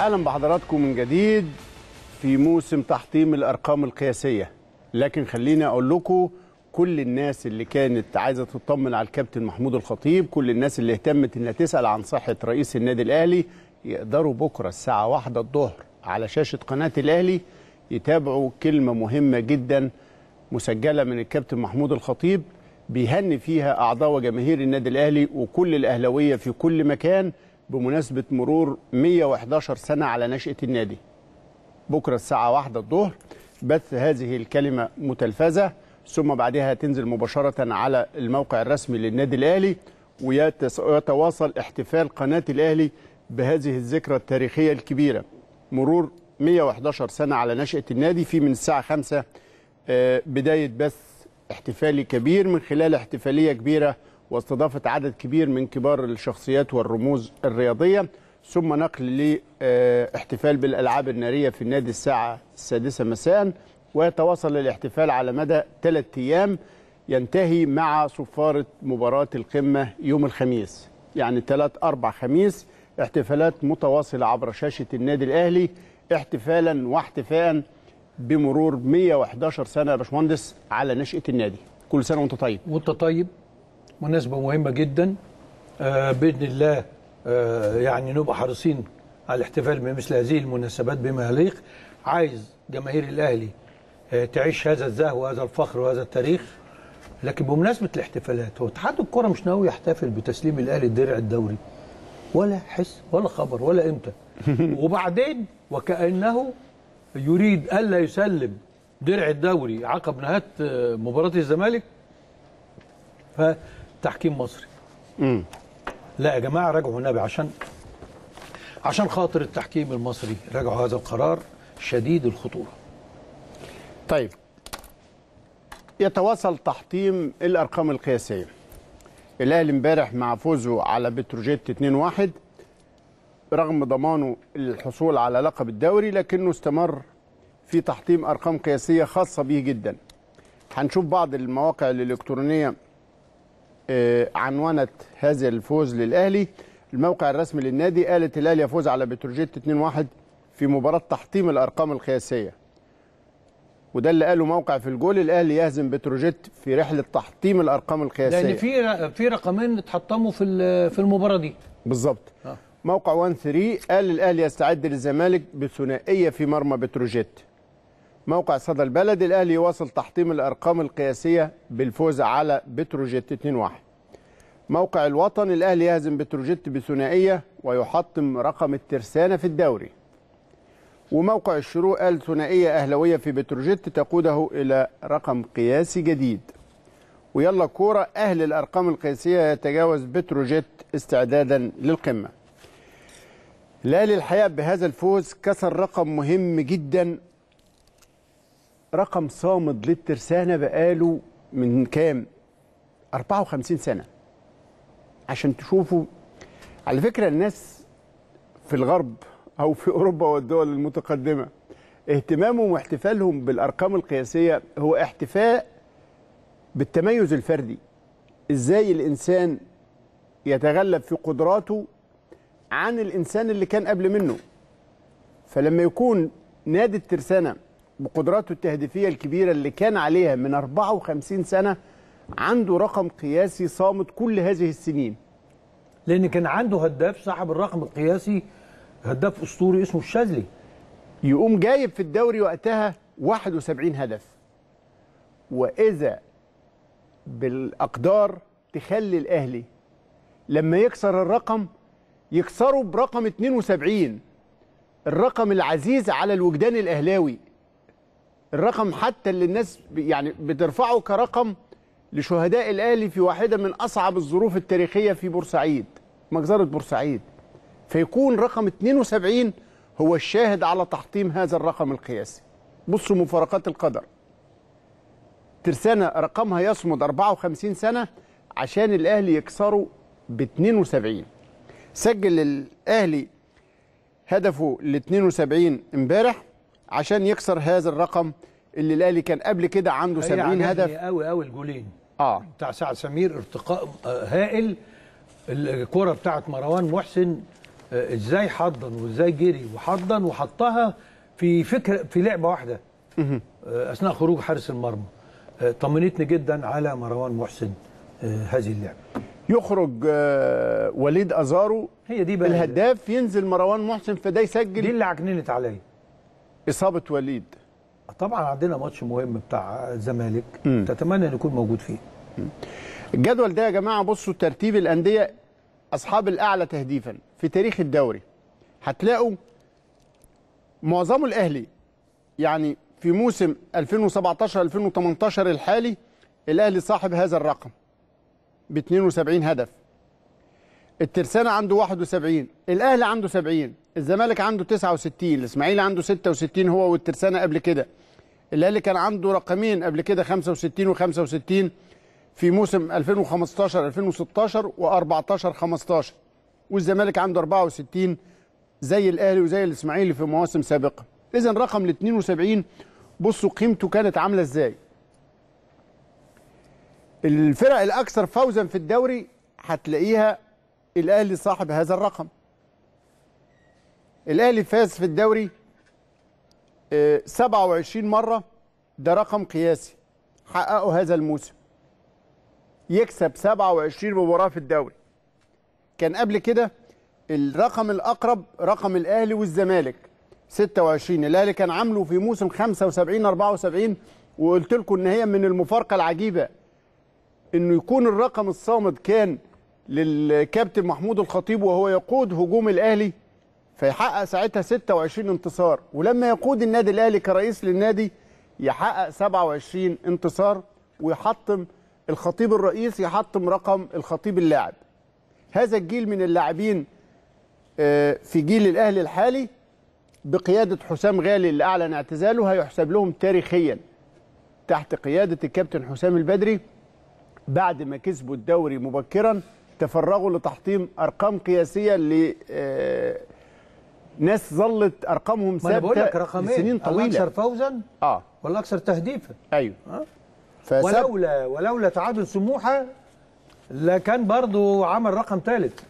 اهلا بحضراتكم من جديد في موسم تحطيم الارقام القياسيه لكن خليني اقول لكم كل الناس اللي كانت عايزه تطمن على الكابتن محمود الخطيب كل الناس اللي اهتمت انها تسال عن صحه رئيس النادي الاهلي يقدروا بكره الساعه واحدة الظهر على شاشه قناه الاهلي يتابعوا كلمه مهمه جدا مسجله من الكابتن محمود الخطيب بيهني فيها اعضاء وجماهير النادي الاهلي وكل الاهلاويه في كل مكان بمناسبه مرور 111 سنه على نشاه النادي بكره الساعه واحدة الظهر بث هذه الكلمه متلفزه ثم بعدها تنزل مباشره على الموقع الرسمي للنادي الاهلي ويتواصل احتفال قناه الاهلي بهذه الذكرى التاريخيه الكبيره مرور 111 سنه على نشاه النادي في من الساعه 5 آه، بدايه بث احتفالي كبير من خلال احتفاليه كبيره واستضافه عدد كبير من كبار الشخصيات والرموز الرياضيه ثم نقل لاحتفال بالالعاب الناريه في النادي الساعه السادسه مساء ويتواصل الاحتفال على مدى ثلاث ايام ينتهي مع صفاره مباراه القمه يوم الخميس يعني ثلاث اربع خميس احتفالات متواصله عبر شاشه النادي الاهلي احتفالا واحتفاء بمرور 111 سنه يا باشمهندس على نشاه النادي كل سنه وانت طيب وانت طيب مناسبة مهمة جدا آه بإذن الله آه يعني نبقى حريصين على الاحتفال بمثل هذه المناسبات بما يليق عايز جماهير الأهلي آه تعيش هذا الزهو وهذا الفخر وهذا التاريخ لكن بمناسبة الاحتفالات هو اتحاد الكرة مش ناوي يحتفل بتسليم الأهلي الدرع الدوري ولا حس ولا خبر ولا امتى وبعدين وكأنه يريد ألا يسلم درع الدوري عقب نهاية آه، مباراة الزمالك فتحكيم مصري امم لا يا جماعه راجعوا النبي عشان عشان خاطر التحكيم المصري راجعوا هذا القرار شديد الخطوره طيب يتواصل تحطيم الارقام القياسيه الاهلي امبارح مع فوزه على بتروجيت 2-1 رغم ضمانه الحصول على لقب الدوري لكنه استمر في تحطيم ارقام قياسيه خاصه به جدا هنشوف بعض المواقع الالكترونيه آه، عنونت هذا الفوز للاهلي الموقع الرسمي للنادي قالت الاهلي يفوز على بتروجيت 2-1 في مباراه تحطيم الارقام القياسيه وده اللي قاله موقع في الجول الاهلي يهزم بتروجيت في رحله تحطيم الارقام القياسيه لان في في رقمين اتحطموا في ال- في المباراه دي بالظبط آه. موقع 1 3 قال الاهلي يستعد للزمالك بثنائيه في مرمى بتروجيت موقع صدى البلد الاهلي يواصل تحطيم الارقام القياسيه بالفوز على بتروجيت 2-1 موقع الوطن الاهلي يهزم بتروجيت بثنائيه ويحطم رقم الترسانه في الدوري وموقع الشروق قال ثنائيه اهلاويه في بتروجيت تقوده الى رقم قياسي جديد ويلا كوره اهل الارقام القياسيه يتجاوز بتروجيت استعدادا للقمه الاهلي الحقيقه بهذا الفوز كسر رقم مهم جدا رقم صامد للترسانه بقاله من كام 54 سنه عشان تشوفوا على فكره الناس في الغرب او في اوروبا والدول المتقدمه اهتمامهم واحتفالهم بالارقام القياسيه هو احتفاء بالتميز الفردي ازاي الانسان يتغلب في قدراته عن الانسان اللي كان قبل منه فلما يكون نادي الترسانه بقدراته التهديفيه الكبيره اللي كان عليها من 54 سنه عنده رقم قياسي صامد كل هذه السنين لان كان عنده هداف صاحب الرقم القياسي هداف اسطوري اسمه الشاذلي يقوم جايب في الدوري وقتها 71 هدف واذا بالاقدار تخلي الاهلي لما يكسر الرقم يكسره برقم 72 الرقم العزيز على الوجدان الاهلاوي الرقم حتى اللي الناس ب- يعني بترفعه كرقم لشهداء الاهلي في واحده من اصعب الظروف التاريخيه في بورسعيد مجزره بورسعيد فيكون رقم 72 هو الشاهد على تحطيم هذا الرقم القياسي بصوا مفارقات القدر ترسانة رقمها يصمد 54 سنة عشان الأهلي يكسره ب 72 سجل الأهلي هدفه ل 72 امبارح عشان يكسر هذا الرقم اللي الأهلي كان قبل كده عنده 70 هدف قوي قوي الجولين اه بتاع سعد سمير ارتقاء آه، هائل الكرة بتاعت مروان محسن آه، ازاي حضن وازاي جري وحضن وحطها في فكره في لعبه واحده آه، اثناء خروج حارس المرمى آه، طمنتني جدا على مروان محسن آه، هذه اللعبه يخرج آه، وليد ازارو هي دي بقى الهداف ينزل مروان محسن فده دي يسجل اللي عكننت عليا اصابه وليد طبعا عندنا ماتش مهم بتاع الزمالك مم. تتمنى ان يكون موجود فيه الجدول ده يا جماعه بصوا ترتيب الانديه اصحاب الاعلى تهديفا في تاريخ الدوري هتلاقوا معظمه الاهلي يعني في موسم 2017 2018 الحالي الاهلي صاحب هذا الرقم ب 72 هدف الترسانة عنده 71 الاهلي عنده 70 الزمالك عنده 69 الاسماعيلي عنده 66 هو والترسانة قبل كده الاهلي كان عنده رقمين قبل كده 65 و65 في موسم 2015 2016 و14 15 والزمالك عنده 64 زي الاهلي وزي الاسماعيلي في مواسم سابقه اذا رقم ال 72 بصوا قيمته كانت عامله ازاي الفرق الاكثر فوزا في الدوري هتلاقيها الاهلي صاحب هذا الرقم الاهلي فاز في الدوري آه، 27 مره ده رقم قياسي حققوا هذا الموسم يكسب 27 مباراه في الدوري كان قبل كده الرقم الاقرب رقم الاهلي والزمالك 26 الاهلي كان عامله في موسم 75 74 وقلت لكم ان هي من المفارقه العجيبه انه يكون الرقم الصامد كان للكابتن محمود الخطيب وهو يقود هجوم الاهلي فيحقق ساعتها 26 انتصار ولما يقود النادي الاهلي كرئيس للنادي يحقق 27 انتصار ويحطم الخطيب الرئيس يحطم رقم الخطيب اللاعب هذا الجيل من اللاعبين آه، في جيل الاهلي الحالي بقياده حسام غالي اللي اعلن اعتزاله هيحسب لهم تاريخيا تحت قياده الكابتن حسام البدري بعد ما كسبوا الدوري مبكرا تفرغوا لتحطيم ارقام قياسيه ل آه، ناس ظلت ارقامهم ما انا بقول لك ثابته رقمين لسنين الاكثر طويله فوزا اه والاكثر تهديفا ايوه آه. فسب ولولا ولولا تعادل سموحه لكان برضو عمل رقم ثالث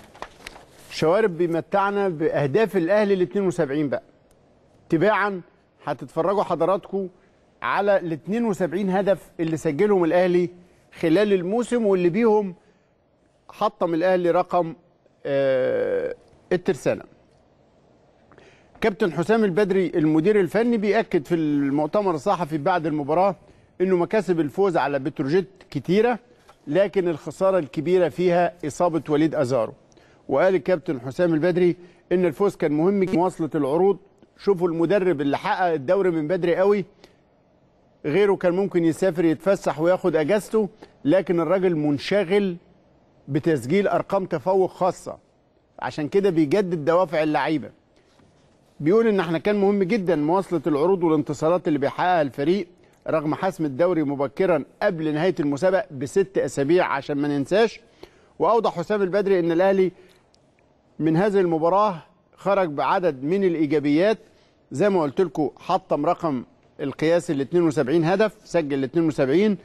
شوارب بيمتعنا باهداف الاهلي ال 72 بقى تباعا هتتفرجوا حضراتكم على ال 72 هدف اللي سجلهم الاهلي خلال الموسم واللي بيهم حطم الاهلي رقم آه الترسانه كابتن حسام البدري المدير الفني بيأكد في المؤتمر الصحفي بعد المباراة انه مكاسب الفوز على بتروجيت كتيرة لكن الخسارة الكبيرة فيها إصابة وليد أزارو وقال الكابتن حسام البدري ان الفوز كان مهم جداً مواصلة العروض شوفوا المدرب اللي حقق الدوري من بدري قوي غيره كان ممكن يسافر يتفسح وياخد اجازته لكن الراجل منشغل بتسجيل ارقام تفوق خاصه عشان كده بيجدد دوافع اللعيبه بيقول ان احنا كان مهم جدا مواصله العروض والانتصارات اللي بيحققها الفريق رغم حسم الدوري مبكرا قبل نهايه المسابقه بست اسابيع عشان ما ننساش واوضح حسام البدري ان الاهلي من هذه المباراه خرج بعدد من الايجابيات زي ما قلت لكم حطم رقم القياسي ل 72 هدف سجل ل 72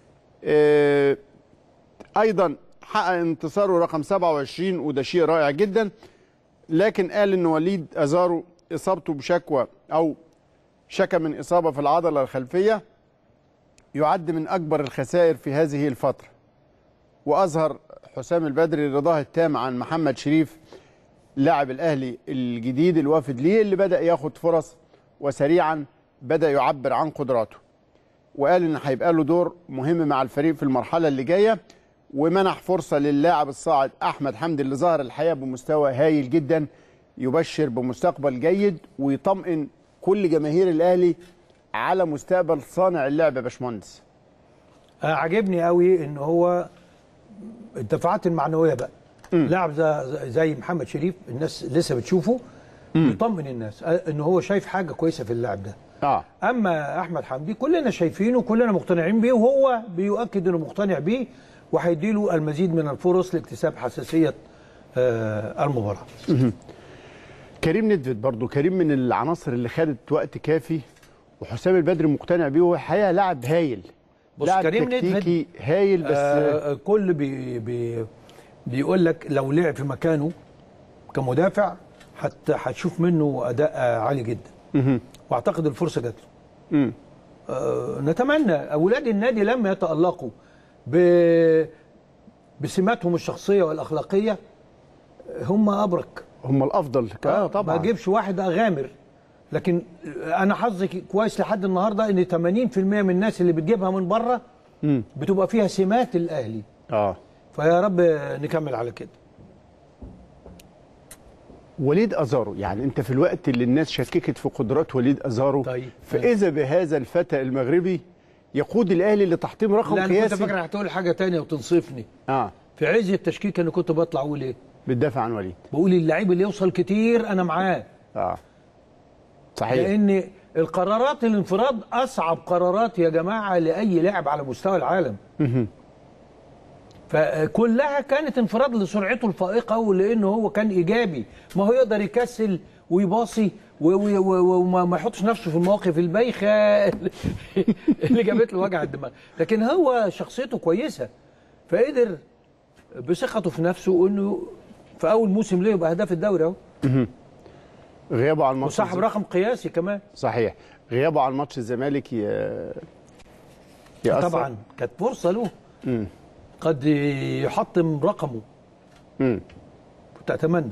آه، ايضا حقق انتصاره رقم 27 وده شيء رائع جدا لكن قال ان وليد ازارو اصابته بشكوى او شكى من اصابه في العضله الخلفيه يعد من اكبر الخسائر في هذه الفتره واظهر حسام البدري رضاه التام عن محمد شريف لاعب الاهلي الجديد الوافد ليه اللي بدا ياخد فرص وسريعا بدا يعبر عن قدراته وقال ان هيبقى له دور مهم مع الفريق في المرحله اللي جايه ومنح فرصه للاعب الصاعد احمد حمدي اللي ظهر الحقيقه بمستوى هايل جدا يبشر بمستقبل جيد ويطمئن كل جماهير الاهلي على مستقبل صانع اللعب يا باشمهندس آه، عجبني قوي ان هو الدفعات المعنويه بقى لاعب زي, زي محمد شريف الناس لسه بتشوفه يطمن الناس آه، ان هو شايف حاجه كويسه في اللاعب ده اه اما احمد حمدي كلنا شايفينه كلنا مقتنعين بيه وهو بيؤكد انه مقتنع بيه وهيديله المزيد من الفرص لاكتساب حساسيه آه، المباراه كريم ندفد برضو كريم من العناصر اللي خدت وقت كافي وحسام البدري مقتنع بيه وهو الحقيقه لاعب هايل بص، لاعب كريم تكتيكي هايل بس آه كل بي بي بيقول لك لو لعب في مكانه كمدافع حتى هتشوف منه اداء آه، عالي جدا مهم. واعتقد الفرصه جات له مم. آه، نتمنى اولاد النادي لما يتالقوا ب بسماتهم الشخصيه والاخلاقيه هم ابرك هم الافضل اه طبعا ما اجيبش واحد اغامر لكن انا حظي كويس لحد النهارده ان 80% من الناس اللي بتجيبها من بره مم. بتبقى فيها سمات الاهلي اه فيا رب نكمل على كده وليد ازارو يعني انت في الوقت اللي الناس شككت في قدرات وليد ازارو طيب. فاذا بهذا الفتى المغربي يقود الاهلي لتحطيم رقم لا انا كنت قياسي فاكر هتقول حاجه تانية وتنصفني اه في عز التشكيك انا كنت بطلع اقول ايه بتدافع عن وليد بقول اللعيب اللي يوصل كتير انا معاه اه صحيح لان القرارات الانفراد اصعب قرارات يا جماعه لاي لاعب على مستوى العالم فكلها كانت انفراد لسرعته الفائقه ولانه هو كان ايجابي ما هو يقدر يكسل ويباصي و- و- و- وما ما يحطش نفسه في المواقف البايخه اللي جابت له وجع الدماغ لكن هو شخصيته كويسه فقدر بثقته في نفسه انه في اول موسم ليه يبقى هداف الدوري اهو غيابه عن ماتش وصاحب الز- رقم قياسي كمان صحيح غيابه عن ماتش الزمالك ي... يأثر طبعا كانت فرصه له مم. قد يحطم رقمه مم. كنت اتمنى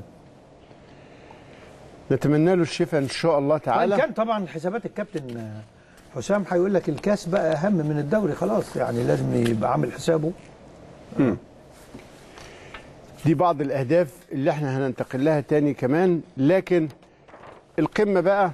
نتمنى له الشفاء ان شاء الله وان تعالى كان طبعا حسابات الكابتن حسام هيقول لك الكاس بقى اهم من الدوري خلاص يعني لازم يبقى عامل حسابه دي بعض الاهداف اللي احنا هننتقل لها تاني كمان لكن القمه بقى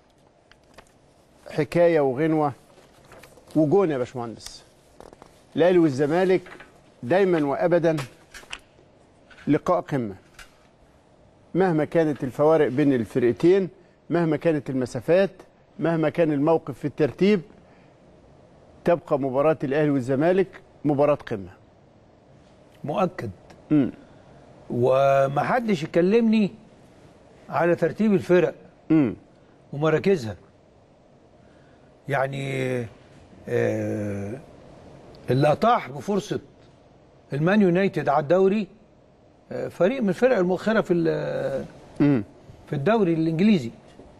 حكايه وغنوه وجون يا باشمهندس الاهلي والزمالك دايما وابدا لقاء قمه مهما كانت الفوارق بين الفرقتين مهما كانت المسافات مهما كان الموقف في الترتيب تبقى مباراه الاهلي والزمالك مباراه قمه مؤكد امم ومحدش يكلمني على ترتيب الفرق امم ومراكزها يعني آه اللي اطاح بفرصه المان يونايتد على الدوري آه فريق من الفرق المؤخره في ال- امم في الدوري الانجليزي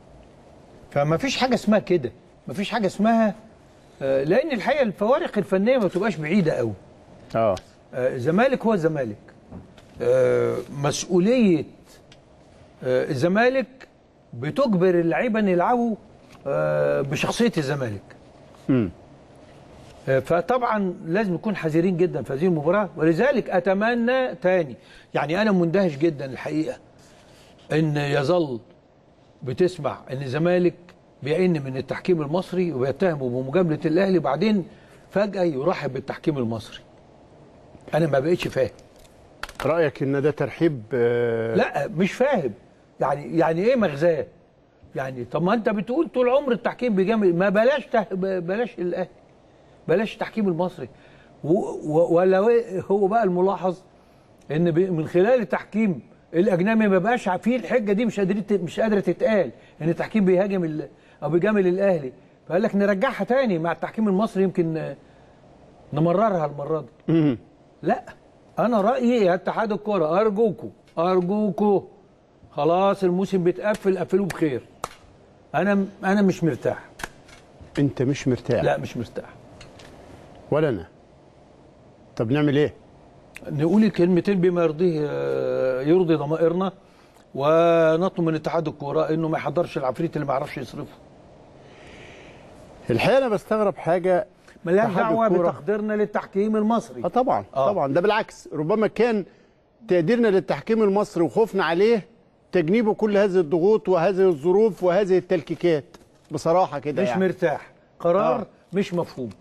فما فيش حاجه اسمها كده ما فيش حاجه اسمها آه، لان الحقيقه الفوارق الفنيه ما بتبقاش بعيده قوي اه آه، الزمالك هو الزمالك آه، مسؤوليه آه، الزمالك بتجبر اللعيبه ان يلعبوا آه، بشخصيه الزمالك امم آه، فطبعا لازم نكون حذرين جدا في هذه المباراه ولذلك اتمنى تاني يعني انا مندهش جدا الحقيقه ان يظل بتسمع ان الزمالك بيئن من التحكيم المصري وبيتهمه بمجامله الاهلي وبعدين فجاه يرحب بالتحكيم المصري انا ما بقتش فاهم رايك ان ده ترحيب آه، لا مش فاهم يعني يعني ايه مغزاه يعني طب ما انت بتقول طول عمر التحكيم بيجامل ما بلاش ته... بلاش الاهلي بلاش التحكيم المصري و... و... ولا هو بقى الملاحظ ان ب... من خلال التحكيم الاجنبي ما بقاش فيه الحجه دي مش قادره مش قادره تتقال ان التحكيم بيهاجم ال... او بيجامل الاهلي فقال لك نرجعها تاني مع التحكيم المصري يمكن آه، نمررها المره دي مم. لا انا رايي يا اتحاد الكره ارجوكوا ارجوكوا خلاص الموسم بيتقفل قفلوه بخير انا انا مش مرتاح انت مش مرتاح لا مش مرتاح ولا انا طب نعمل ايه نقول الكلمتين بما يرضيه آه، يرضي ضمائرنا ونطلب من اتحاد الكوره انه ما يحضرش العفريت اللي ما يعرفش يصرفه الحقيقه انا بستغرب حاجه ملهاش اتحاد دعوه الكرة- بتقديرنا للتحكيم المصري اه طبعا آه. طبعا ده بالعكس ربما كان تقديرنا للتحكيم المصري وخوفنا عليه تجنيبه كل هذه الضغوط وهذه الظروف وهذه التلكيكات بصراحه كده مش يعني. مرتاح قرار آه. مش مفهوم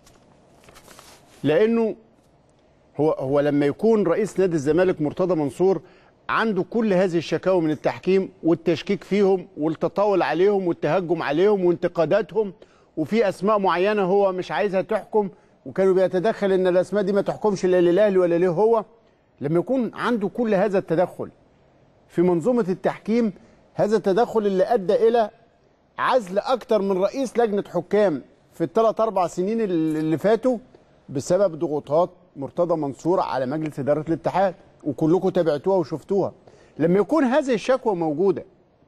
لانه هو هو لما يكون رئيس نادي الزمالك مرتضى منصور عنده كل هذه الشكاوى من التحكيم والتشكيك فيهم والتطاول عليهم والتهجم عليهم وانتقاداتهم وفي اسماء معينه هو مش عايزها تحكم وكانوا بيتدخل ان الاسماء دي ما تحكمش لا للاهلي ولا ليه هو لما يكون عنده كل هذا التدخل في منظومه التحكيم هذا التدخل اللي ادى الى عزل اكتر من رئيس لجنه حكام في الثلاث اربع سنين اللي فاتوا بسبب ضغوطات مرتضى منصور على مجلس اداره الاتحاد وكلكم تابعتوها وشفتوها لما يكون هذه الشكوى موجوده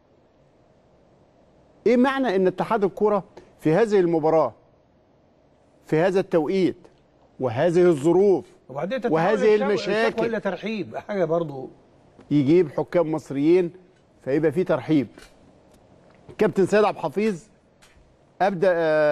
ايه معنى ان اتحاد الكره في هذه المباراه في هذا التوقيت وهذه الظروف وبعدين تتحول وهذه الشكوى- المشاكل. الشكوى الى ترحيب حاجه برضو يجيب حكام مصريين فيبقى في ترحيب كابتن سيد عبد الحفيظ ابدا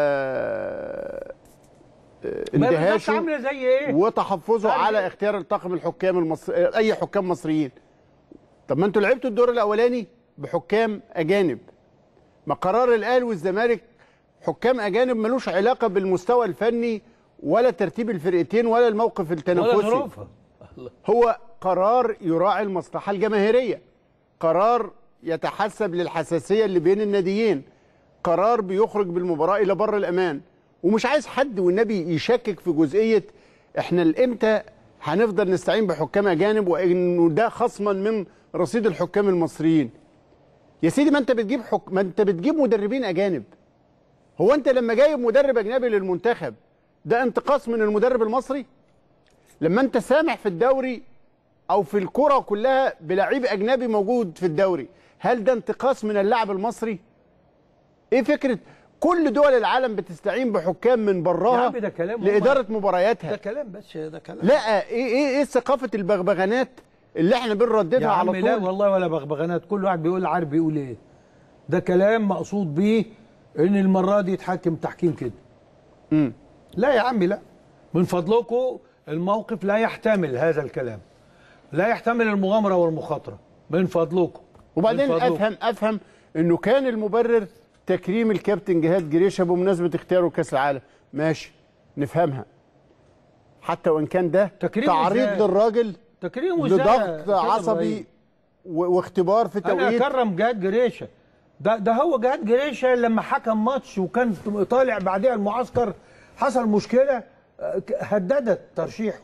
آه، آه، ما بالظبط اندهاشه عامله زي ايه؟ وتحفظه يعني- على اختيار الطاقم الحكام المصري اي حكام مصريين طب ما انتوا لعبتوا الدور الاولاني بحكام اجانب ما قرار الاهلي والزمالك حكام اجانب ملوش علاقه بالمستوى الفني ولا ترتيب الفرقتين ولا الموقف ولا التنافسي ظروفها الله. هو قرار يراعي المصلحة الجماهيرية قرار يتحسب للحساسية اللي بين الناديين قرار بيخرج بالمباراة إلى بر الأمان ومش عايز حد والنبي يشكك في جزئية احنا الامتى هنفضل نستعين بحكام أجانب وإنه ده خصما من رصيد الحكام المصريين يا سيدي ما انت بتجيب حك... ما انت بتجيب مدربين أجانب هو انت لما جايب مدرب أجنبي للمنتخب ده انتقاص من المدرب المصري لما انت سامح في الدوري او في الكره كلها بلعيب اجنبي موجود في الدوري هل ده انتقاص من اللاعب المصري ايه فكره كل دول العالم بتستعين بحكام من يا براها عم ده كلام هم- لاداره ده مبارياتها كلام بس ده كلام لا ايه ايه ايه ثقافه البغبغانات اللي احنا يا بنرددها عم على لا طول والله ولا بغبغانات كل واحد بيقول عارف بيقول ايه ده كلام مقصود بيه ان المره دي يتحكم تحكيم كده مم. لا يا عمي لا من فضلكم الموقف لا يحتمل هذا الكلام لا يحتمل المغامره والمخاطره من فضلكم وبعدين من فضلكم. افهم افهم انه كان المبرر تكريم الكابتن جهاد جريشه بمناسبه اختياره كاس العالم ماشي نفهمها حتى وان كان ده تكريم تعريض إزاي؟ للراجل تكريم وإزاي يا لضغط أستاذ عصبي إبراهيم؟ و- واختبار في انا توقيت اكرم جهاد جريشه ده ده هو جهاد جريشه لما حكم ماتش وكان طالع بعدها المعسكر حصل مشكله آه، ك- هددت ترشيحه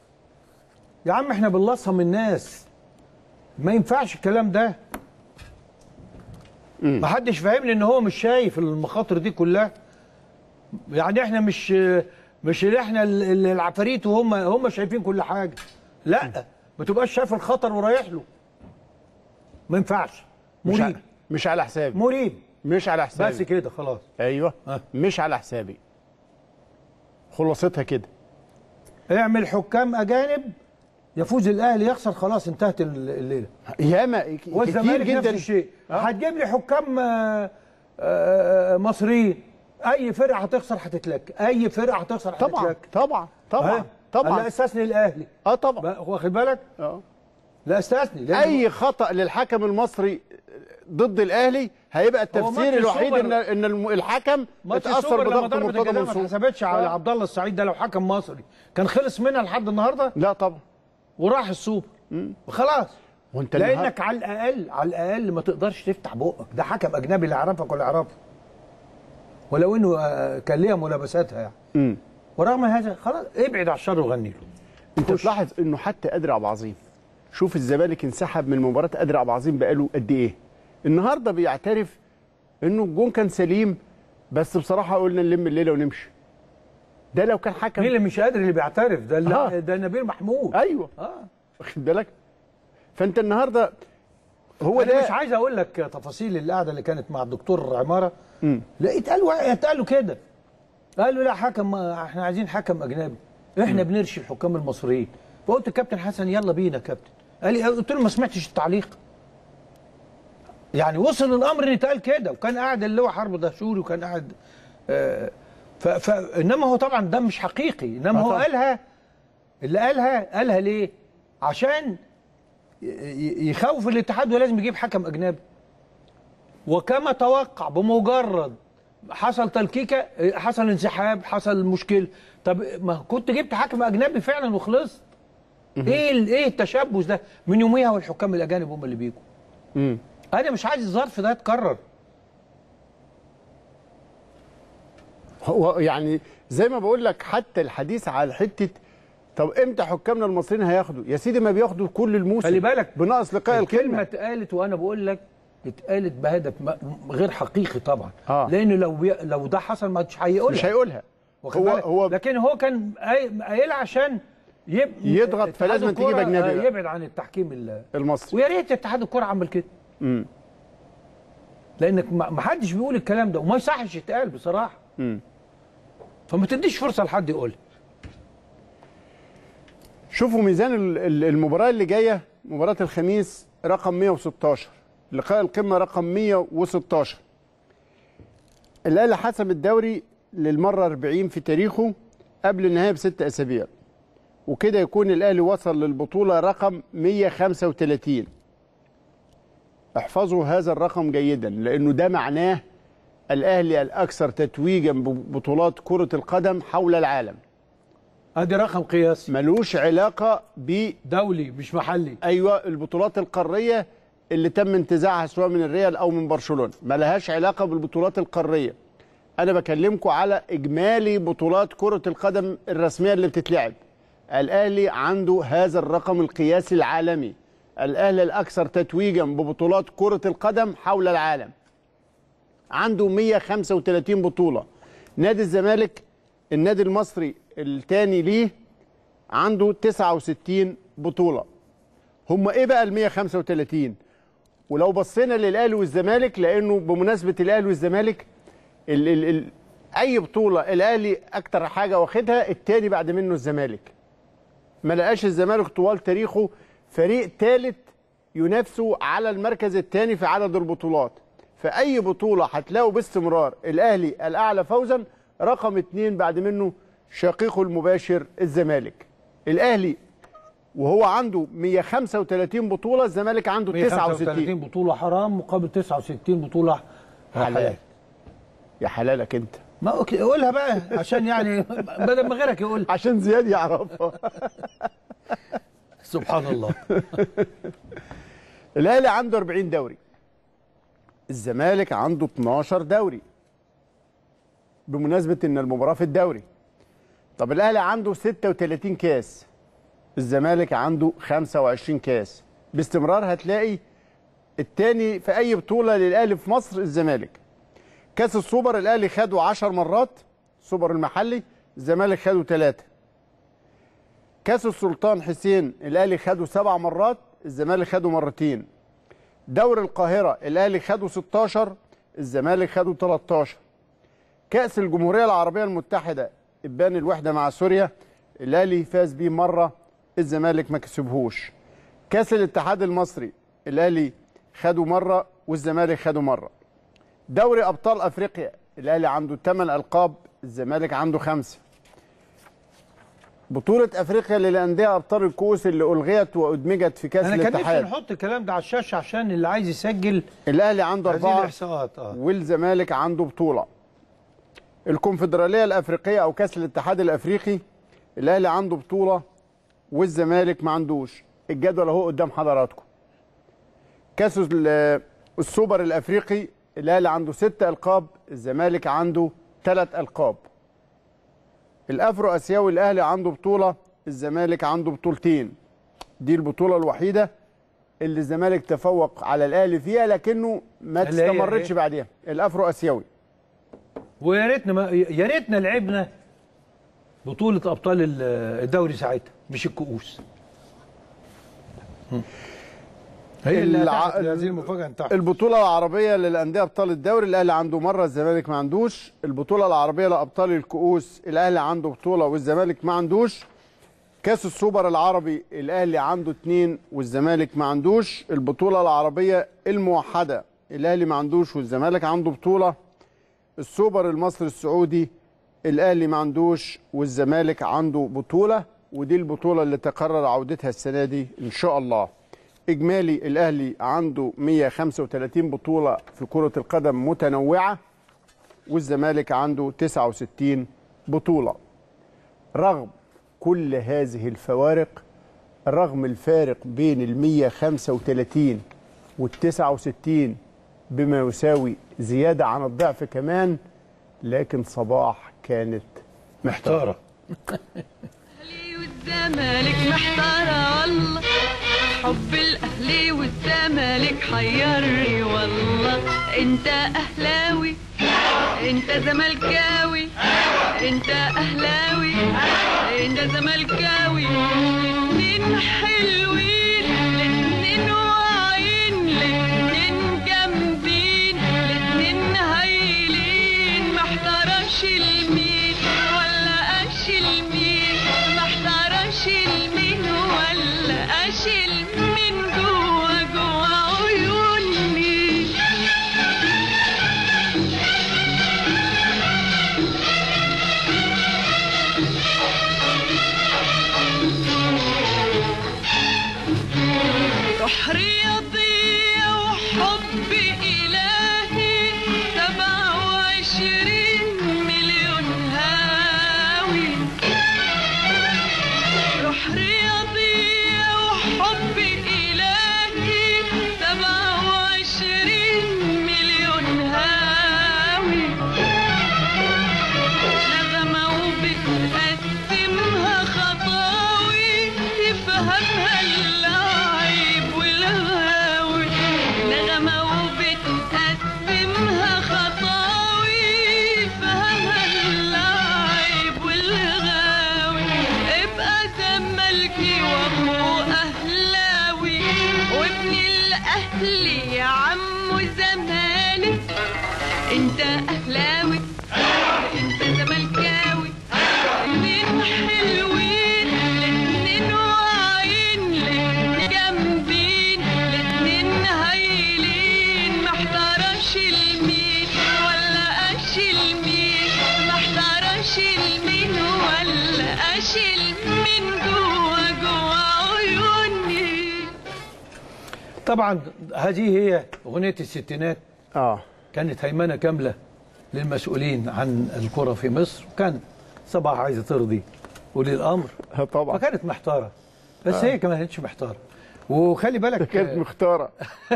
يا عم احنا بنلصم الناس ما ينفعش الكلام ده ما حدش فاهمني ان هو مش شايف المخاطر دي كلها يعني احنا مش مش اللي احنا ال- ال- العفاريت وهم هم شايفين كل حاجه لا ما تبقاش شايف الخطر ورايح له ما ينفعش مش, مريب ع- مش على حسابي مريب مش على حسابي بس كده خلاص ايوه ها. مش على حسابي خلاصتها كده اعمل حكام اجانب يفوز الاهلي يخسر خلاص انتهت ال- الليله ياما ك- كتير والزمالك نفس جدا الشيء آه. هتجيب لي حكام آه، آه، مصريين اي فرقه هتخسر هتتلك اي فرقه هتخسر طبعا هتتلك طبعا طبعا لا طبعا استثني الاهلي اه طبعا بقى- واخد بالك اه لا استثني لأن اي خطا للحكم المصري ضد الاهلي هيبقى ماتش التفسير الوحيد السوبر- ان ان الم- الحكم ماتش اتاثر السوبر لما بضغط ضربه مرتضى الجزاء ما منصور اتحسبتش على آه. عبد الله السعيد ده لو حكم مصري كان خلص منها لحد النهارده لا طبعا وراح السوبر خلاص وانت النهار- لانك على الاقل على الاقل ما تقدرش تفتح بقك ده حكم اجنبي لا يعرفك ولا يعرفك ولو انه آه، كان ليها ملابساتها يعني مم. ورغم هذا خلاص ابعد على الشر وغني له انت تلاحظ انه حتى قادر ابو عظيم شوف الزمالك انسحب من مباراه قادر ابو عظيم بقاله قد ايه النهارده بيعترف انه الجون كان سليم بس بصراحه قلنا نلم الليله ونمشي ده لو كان حكم مين اللي مش قادر اللي بيعترف ده اللي آه. ده نبيل محمود ايوه اه واخد بالك فانت النهارده هو انا ده مش عايز اقول لك تفاصيل القعده اللي كانت مع الدكتور عماره مم. لا اتقال وا- اتقال له كده قال له لا حكم احنا عايزين حكم اجنبي احنا بنرشي الحكام المصريين فقلت الكابتن حسن يلا بينا يا كابتن قال لي قلت له ما سمعتش التعليق يعني وصل الامر ان اتقال كده وكان قاعد اللي هو حرب دهشوري وكان قاعد آه ف ف انما هو طبعا ده مش حقيقي انما آه هو طبعا. قالها اللي قالها قالها ليه عشان ي- ي- يخوف الاتحاد ولازم يجيب حكم اجنبي وكما توقع بمجرد حصل تلكيكه حصل انسحاب حصل مشكله طب ما كنت جبت حكم اجنبي فعلا وخلصت ايه ال- ايه التشبث ده من يوميها والحكام الاجانب هم اللي بيجوا مم. انا مش عايز الظرف ده يتكرر هو يعني زي ما بقول لك حتى الحديث على حته طب امتى حكامنا المصريين هياخدوا يا سيدي ما بياخدوا كل الموسم خلي بالك بناقص لقاء الكلمه الكلمه اتقالت وانا بقول لك اتقالت بهدف م- غير حقيقي طبعا آه. لان لو بي... لو ده حصل مش هيقولها مش هيقولها واخد هو بالك؟ هو لكن هو كان قايل- قايلها عشان يب... يضغط اتحاد فلازم تجيب الكرة، أجنبي آه، بقى. يبعد عن التحكيم ال... المصري ويا ريت اتحاد الكره عمل كده مم. لانك ما ما حدش بيقول الكلام ده وما يصحش يتقال بصراحه مم. فما تديش فرصه لحد يقول شوفوا ميزان ال- ال- المباراة اللي جاية مباراة الخميس رقم 116 لقاء القمة رقم 116 الأهلي حسم الدوري للمرة 40 في تاريخه قبل النهاية بست أسابيع وكده يكون الأهلي وصل للبطولة رقم 135 احفظوا هذا الرقم جيدا لأنه ده معناه الأهلي الأكثر تتويجا ببطولات كرة القدم حول العالم ادي رقم قياسي ملوش علاقة ب دولي مش محلي ايوه البطولات القاريه اللي تم انتزاعها سواء من الريال او من برشلونه ما لهاش علاقه بالبطولات القاريه انا بكلمكم على اجمالي بطولات كره القدم الرسميه اللي بتتلعب الاهلي عنده هذا الرقم القياسي العالمي الاهلي الاكثر تتويجا ببطولات كره القدم حول العالم عنده 135 بطوله نادي الزمالك النادي المصري الثاني ليه عنده 69 بطوله هم ايه بقى ال 135 ولو بصينا للاهلي والزمالك لانه بمناسبه الاهلي والزمالك ال ال ال اي بطوله الاهلي اكتر حاجه واخدها التاني بعد منه الزمالك ما لقاش الزمالك طوال تاريخه فريق ثالث ينافسه على المركز الثاني في عدد البطولات فاي بطوله هتلاقوا باستمرار الاهلي الاعلى فوزا رقم اثنين بعد منه شقيقه المباشر الزمالك الاهلي وهو عنده 135 بطوله الزمالك عنده 135 69 بطوله حرام مقابل 69 بطوله حلال حلال يا حلالك انت ما أوكي، قولها بقى عشان يعني بدل ما غيرك يقول عشان زياد يعرفها سبحان الله الاهلي عنده 40 دوري الزمالك عنده 12 دوري بمناسبه ان المباراه في الدوري طب الاهلي عنده 36 كاس الزمالك عنده 25 كاس باستمرار هتلاقي التاني في اي بطوله للاهلي في مصر الزمالك كاس السوبر الاهلي خده 10 مرات السوبر المحلي الزمالك خده ثلاثه كاس السلطان حسين الاهلي خده سبع مرات الزمالك خده مرتين دوري القاهره الاهلي خده 16 الزمالك خده 13 كاس الجمهوريه العربيه المتحده ابان الوحده مع سوريا الاهلي فاز بيه مره الزمالك ما كسبهوش كاس الاتحاد المصري الاهلي خده مره والزمالك خده مره دوري ابطال افريقيا الاهلي عنده 8 القاب الزمالك عنده خمسه بطولة افريقيا للاندية ابطال الكؤوس اللي الغيت وادمجت في كاس انا كان نفسي الاتحاد نحط الكلام ده على الشاشه عشان اللي عايز يسجل الاهلي عنده هذه اربعة الاحصاءات اه والزمالك عنده بطولة الكونفدرالية الافريقية او كاس الاتحاد الافريقي الاهلي عنده بطولة والزمالك ما عندوش الجدول اهو قدام حضراتكم كاس ال- السوبر الافريقي الاهلي عنده ستة القاب الزمالك عنده ثلاث القاب الافرو اسيوي الاهلي عنده بطولة الزمالك عنده بطولتين دي البطولة الوحيدة اللي الزمالك تفوق على الاهلي فيها لكنه ما اللي هي استمرتش إيه؟ بعديها الافرو اسيوي ويا ريتنا ما يا ريتنا لعبنا بطوله ابطال ال- الدوري ساعتها مش الكؤوس هي اللي الع- هتحت هذه المفاجاه انتهت البطولة العربية للأندية أبطال الدوري الأهلي عنده مرة الزمالك ما عندوش البطولة العربية لأبطال الكؤوس الأهلي عنده بطولة والزمالك ما عندوش كاس السوبر العربي الأهلي عنده اتنين والزمالك ما عندوش البطولة العربية الموحدة الأهلي ما عندوش والزمالك عنده بطولة السوبر المصري السعودي الأهلي ما عندوش والزمالك عنده بطولة ودي البطولة اللي تقرر عودتها السنة دي إن شاء الله إجمالي الأهلي عنده 135 بطولة في كرة القدم متنوعة والزمالك عنده 69 بطولة رغم كل هذه الفوارق رغم الفارق بين ال 135 وال 69 بما يساوي زيادة عن الضعف كمان لكن صباح كانت محتاره الاهلي والزمالك محتارة والله حب الاهلي والزمالك حيرني والله انت اهلاوي انت زملكاوي انت اهلاوي انت زملكاوي الاتنين حلوين الاتنين واعيين الاتنين جامدين الاتنين هايلين محترمش المين ولا اشيل مين محترمش المين ولا اشيل مين جوا جوا عيوني روح رياضية وحب إلهي سبعة وعشرين مليون هاوي روح رياضية وحب إلهي سبعة وعشرين مليون هاوي نغمة وبتقسمها خطاوي يفهمها اللعيب والهاوي نغمة وبتقسمها خطاوي يفهمها اللعيب والغاوي ابقى زملكي واخو اهلاوي وابن الاهلي يا عمو زمالك انت اهلاوي انت زملكاوي الاتنين حلوين الاتنين واعيين الاتنين جامدين الاتنين هايلين محترمش المين ولا اشيل مين محترمش المين ولا اشيل مين جوا جوا عيوني طبعا هذه هي اغنيه الستينات اه كانت هيمنه كامله للمسؤولين عن الكره في مصر وكان صباح عايزه ترضي ولي الامر طبعا فكانت محتاره بس هي كمان ما كانتش محتاره وخلي بالك كانت مختاره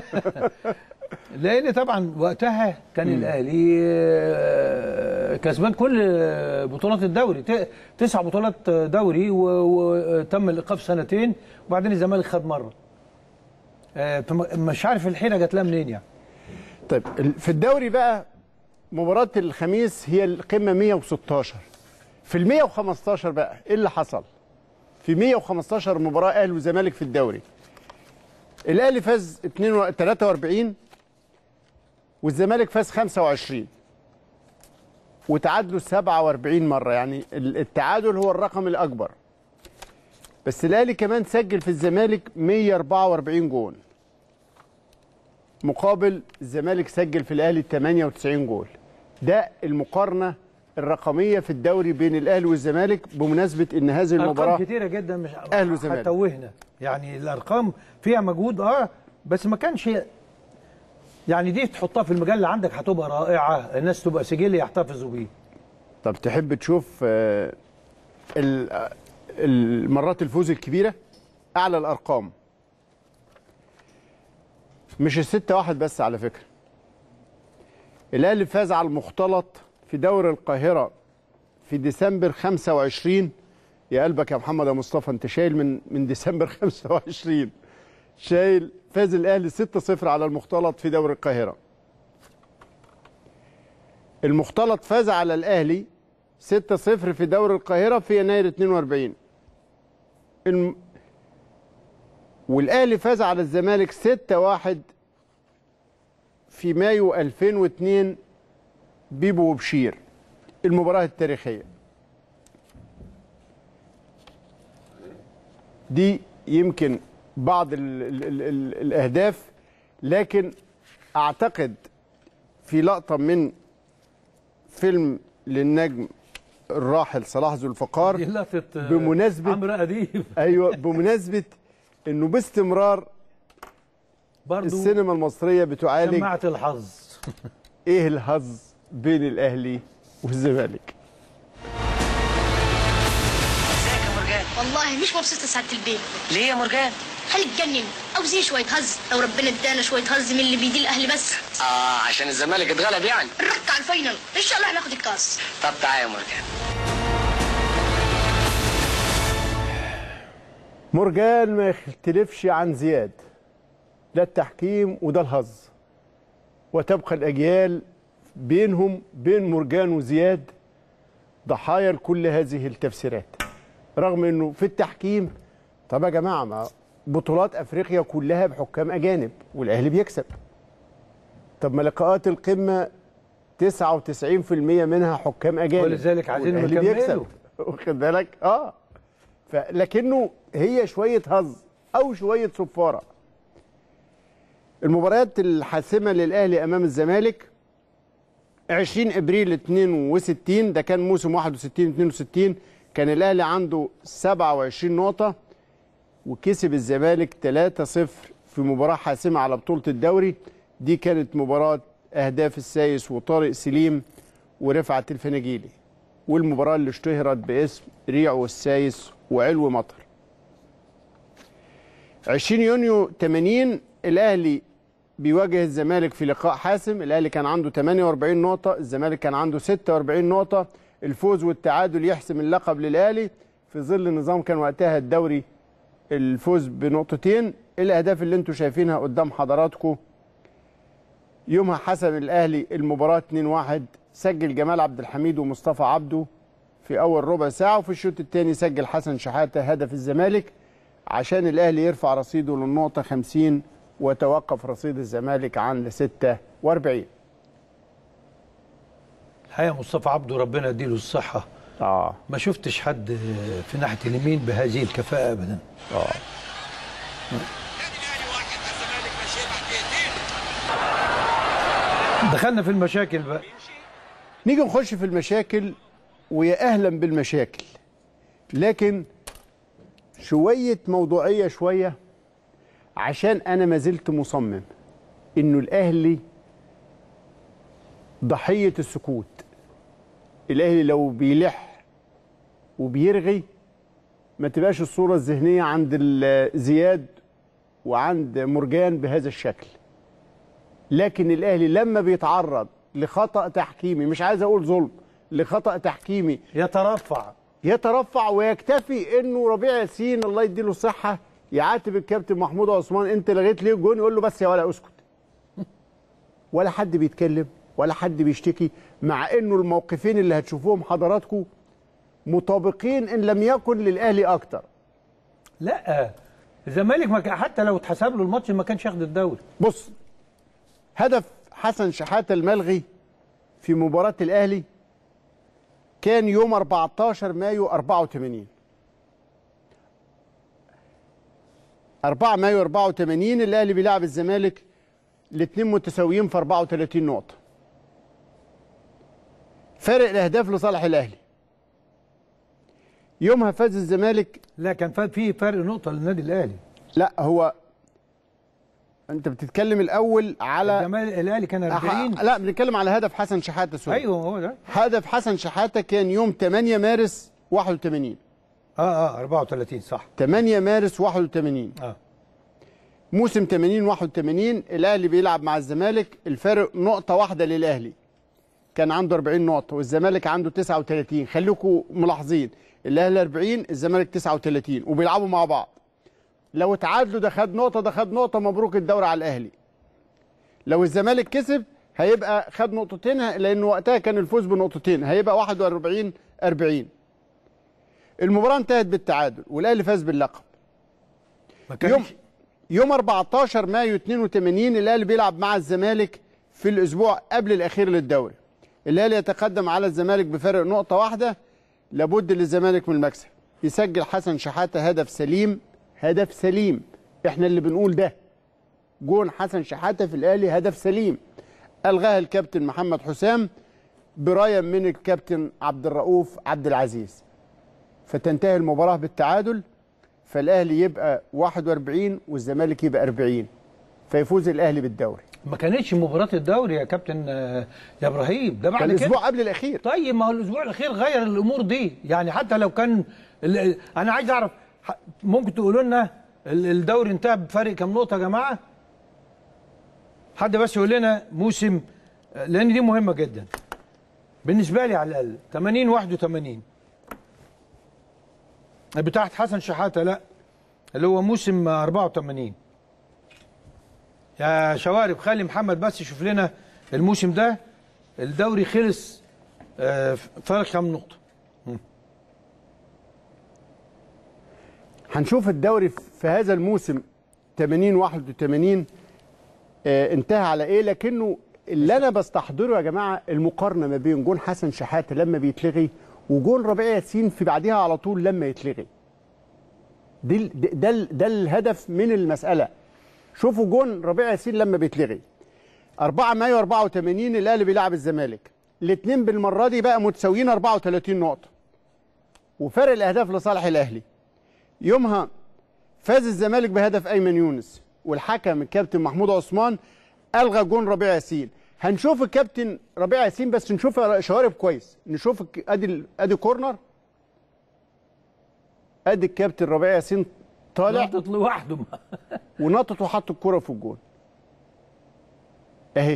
لان طبعا وقتها كان الاهلي آه، كسبان كل آه، بطولات الدوري ت- تسع بطولات دوري و- وتم الايقاف سنتين وبعدين الزمالك خد مره آه، فم- مش عارف الحيره جات لها منين يعني طيب ال- في الدوري بقى مباراة الخميس هي القمة 116 في ال 115 بقى ايه اللي حصل؟ في 115 مباراة اهلي وزمالك في الدوري الاهلي فاز 42 43 والزمالك فاز 25 وتعادلوا 47 مرة يعني ال- التعادل هو الرقم الأكبر بس الاهلي كمان سجل في الزمالك 144 جون مقابل الزمالك سجل في الاهلي 98 جول ده المقارنه الرقميه في الدوري بين الاهلي والزمالك بمناسبه ان هذه المباراه ارقام كتيره جدا مش أهلي وزمالك. هتوهنا يعني الارقام فيها مجهود اه بس ما كانش يعني دي تحطها في المجله اللي عندك هتبقى رائعه الناس تبقى سجل يحتفظوا بيه طب تحب تشوف آه، ال- آه، المرات الفوز الكبيره اعلى الارقام مش الستة واحد بس على فكره الاهلي فاز على المختلط في دوري القاهره في ديسمبر 25 يا قلبك يا محمد يا مصطفى انت شايل من من ديسمبر 25 شايل فاز الاهلي 6-0 على المختلط في دوري القاهره المختلط فاز على الاهلي 6-0 في دوري القاهره في يناير 42 الم... والاهلي فاز على الزمالك 6-1 في مايو 2002 بيبو وبشير المباراه التاريخيه دي يمكن بعض ال ال ال ال الاهداف لكن اعتقد في لقطه من فيلم للنجم الراحل صلاح ذو الفقار دي لقطه آه، بمناسبة- عمرو اديب ايوه بمناسبه انه باستمرار برضو السينما المصريه بتعالج سماعه الحظ ايه الحظ بين الاهلي والزمالك ازيك يا مرجان والله مش مبسوطة سعادة البيت ليه يا مرجان خليك تجنن عاوزين شوية هز لو ربنا ادانا شوية هز من اللي بيدي الأهلي بس اه عشان الزمالك اتغلب يعني نرك على الفاينل إن شاء الله هناخد الكاس طب تعالى يا مرجان مرجان ما يختلفش عن زياد ده التحكيم وده الحظ وتبقى الاجيال بينهم بين مرجان وزياد ضحايا لكل هذه التفسيرات رغم انه في التحكيم طب يا جماعه ما بطولات افريقيا كلها بحكام اجانب والاهلي بيكسب طب ما لقاءات القمه 99% منها حكام اجانب ولذلك عايزين والأهلي نكمله. بيكسب واخد بالك اه فلكنه هي شويه هز او شويه صفاره المباريات الحاسمه للاهلي امام الزمالك 20 ابريل 62 ده كان موسم 61 62 كان الاهلي عنده 27 نقطه وكسب الزمالك 3-0 في مباراه حاسمه على بطوله الدوري دي كانت مباراه اهداف السايس وطارق سليم ورفعت الفناجيلي والمباراه اللي اشتهرت باسم ريعو السايس وعلو مطر 20 يونيو 80 الاهلي بيواجه الزمالك في لقاء حاسم الاهلي كان عنده 48 نقطه الزمالك كان عنده 46 نقطه الفوز والتعادل يحسم اللقب للاهلي في ظل نظام كان وقتها الدوري الفوز بنقطتين الاهداف اللي انتم شايفينها قدام حضراتكم يومها حسم الاهلي المباراه 2-1 سجل جمال عبد الحميد ومصطفى عبده في اول ربع ساعه وفي الشوط الثاني سجل حسن شحاته هدف الزمالك عشان الاهلي يرفع رصيده للنقطه 50 وتوقف رصيد الزمالك عن 46 الحقيقه مصطفى عبده ربنا يديله الصحه اه ما شفتش حد في ناحيه اليمين بهذه الكفاءه ابدا اه دخلنا في المشاكل بقى نيجي نخش في المشاكل ويا اهلا بالمشاكل لكن شويه موضوعيه شويه عشان انا ما زلت مصمم انه الاهلي ضحيه السكوت الاهلي لو بيلح وبيرغي ما تبقاش الصوره الذهنيه عند ال- زياد وعند مرجان بهذا الشكل لكن الاهلي لما بيتعرض لخطا تحكيمي مش عايز اقول ظلم لخطا تحكيمي يترفع يترفع ويكتفي انه ربيع ياسين الله يديله الصحه يعاتب الكابتن محمود عثمان انت لغيت ليه الجون يقول له بس يا ولا اسكت ولا حد بيتكلم ولا حد بيشتكي مع انه الموقفين اللي هتشوفوهم حضراتكم مطابقين ان لم يكن للاهلي اكتر لا الزمالك ما كان- حتى لو اتحسب له الماتش ما كانش ياخد الدوري بص هدف حسن شحاته الملغي في مباراة الأهلي كان يوم 14 مايو 84 4 مايو 84 الأهلي بيلعب الزمالك الاثنين متساويين في 34 نقطة فارق الأهداف لصالح الأهلي يومها فاز الزمالك لا كان فا- في فرق نقطه للنادي الاهلي لا هو انت بتتكلم الاول على الزمالك الاهلي كان 40 لا بنتكلم على هدف حسن شحاته سوري ايوه هو ده هدف حسن شحاته كان يوم 8 مارس 81 اه اه 34 صح 8 مارس 81 اه موسم 80 81 الاهلي بيلعب مع الزمالك الفارق نقطه واحده للاهلي كان عنده 40 نقطه والزمالك عنده 39 خليكم ملاحظين الاهلي 40 الزمالك 39 وبيلعبوا مع بعض لو اتعادلوا ده خد نقطه ده خد نقطه مبروك الدوري على الاهلي لو الزمالك كسب هيبقى خد نقطتين لان وقتها كان الفوز بنقطتين هيبقى 41 40 المباراه انتهت بالتعادل والاهلي فاز باللقب ما كانش يوم يوم 14 مايو 82 الاهلي بيلعب مع الزمالك في الاسبوع قبل الاخير للدوري الاهلي يتقدم على الزمالك بفارق نقطه واحده لابد للزمالك من المكسب يسجل حسن شحاته هدف سليم هدف سليم احنا اللي بنقول ده جون حسن شحاته في الاهلي هدف سليم الغاها الكابتن محمد حسام برايه من الكابتن عبد الرؤوف عبد العزيز فتنتهي المباراه بالتعادل فالاهلي يبقى 41 والزمالك يبقى 40 فيفوز الاهلي بالدوري ما كانتش مباراه الدوري يا كابتن آه، يا ابراهيم ده كان بعد كده الاسبوع قبل الاخير طيب ما هو الاسبوع الاخير غير الامور دي يعني حتى لو كان ال- انا عايز اعرف ح- ممكن تقولوا لنا ال- الدوري انتهى بفرق كام نقطه يا جماعه حد بس يقول لنا موسم لان دي مهمه جدا بالنسبه لي على الاقل 80 81 بتاعت حسن شحاته لا اللي هو موسم 84 يا شوارب خلي محمد بس يشوف لنا الموسم ده الدوري خلص آه، فرق كام نقطة هنشوف الدوري في هذا الموسم 80 81 آه انتهى على ايه لكنه اللي انا بستحضره يا جماعه المقارنه ما بين جون حسن شحاته لما بيتلغي وجون ربيع ياسين في بعدها على طول لما يتلغي دي ال- ده ده, ال- ده الهدف من المساله شوفوا جون ربيع ياسين لما بيتلغي 4 مايو 84 الاهلي بيلعب الزمالك الاثنين بالمره دي بقى متساويين 34 نقطه وفرق الاهداف لصالح الاهلي يومها فاز الزمالك بهدف ايمن يونس والحكم الكابتن محمود عثمان الغى جون ربيع ياسين هنشوف الكابتن ربيع ياسين بس نشوف شوارب كويس نشوف الك- ادي ال- ادي كورنر ادي الكابتن ربيع ياسين طالع نطط لوحده ونطط وحط الكرة في الجون اهي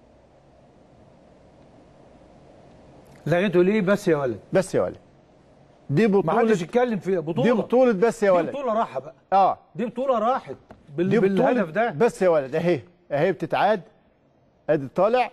لغيته ليه بس يا ولد بس يا ولد دي ما بطولة حدش يتكلم في بطوله دي بطولة بس يا دي ولد بطوله راحه بقى اه دي بطوله راحت بال... دي بالهدف بطولة ده بس يا ولد اهي اهي بتتعاد ادي طالع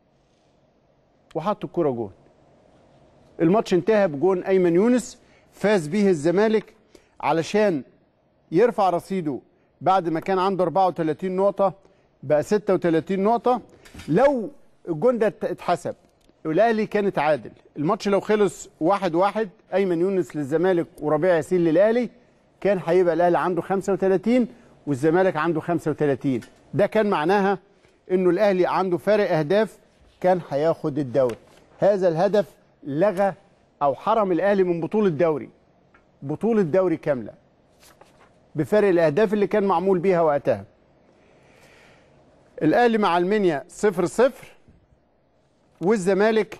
وحط الكرة جون الماتش انتهى بجون ايمن يونس فاز به الزمالك علشان يرفع رصيده بعد ما كان عنده 34 نقطة بقى 36 نقطة لو الجون ده ات- اتحسب الاهلي كان اتعادل الماتش لو خلص واحد واحد ايمن يونس للزمالك وربيع ياسين للاهلي كان هيبقى الاهلي عنده 35 والزمالك عنده 35 ده كان معناها انه الاهلي عنده فارق اهداف كان هياخد الدوري هذا الهدف لغى او حرم الاهلي من بطولة دوري بطولة دوري كاملة بفارق الاهداف اللي كان معمول بيها وقتها الاهلي مع المنيا 0 0 والزمالك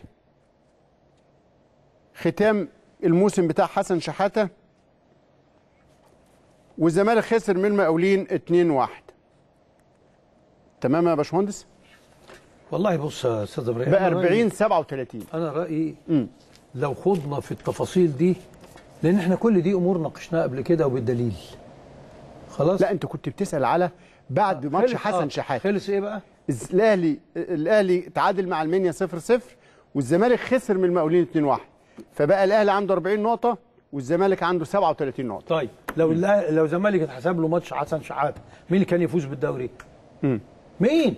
ختام الموسم بتاع حسن شحاته والزمالك خسر من المقاولين 2 1 تمام يا باشمهندس والله بص يا استاذ ابراهيم بقى أنا رأيي- 40 37 انا رايي مم. لو خضنا في التفاصيل دي لان احنا كل دي امور ناقشناها قبل كده وبالدليل خلاص لا انت كنت بتسال على بعد ماتش خلص- حسن آه، شحاته خلص ايه بقى الز- الاهلي الاهلي تعادل مع المنيا 0 0 والزمالك خسر من المقاولين 2 1 فبقى الاهلي عنده 40 نقطه والزمالك عنده 37 نقطه طيب لو الأه- لو زمالك اتحسب له ماتش حسن شحاته مين اللي كان يفوز بالدوري مم. مين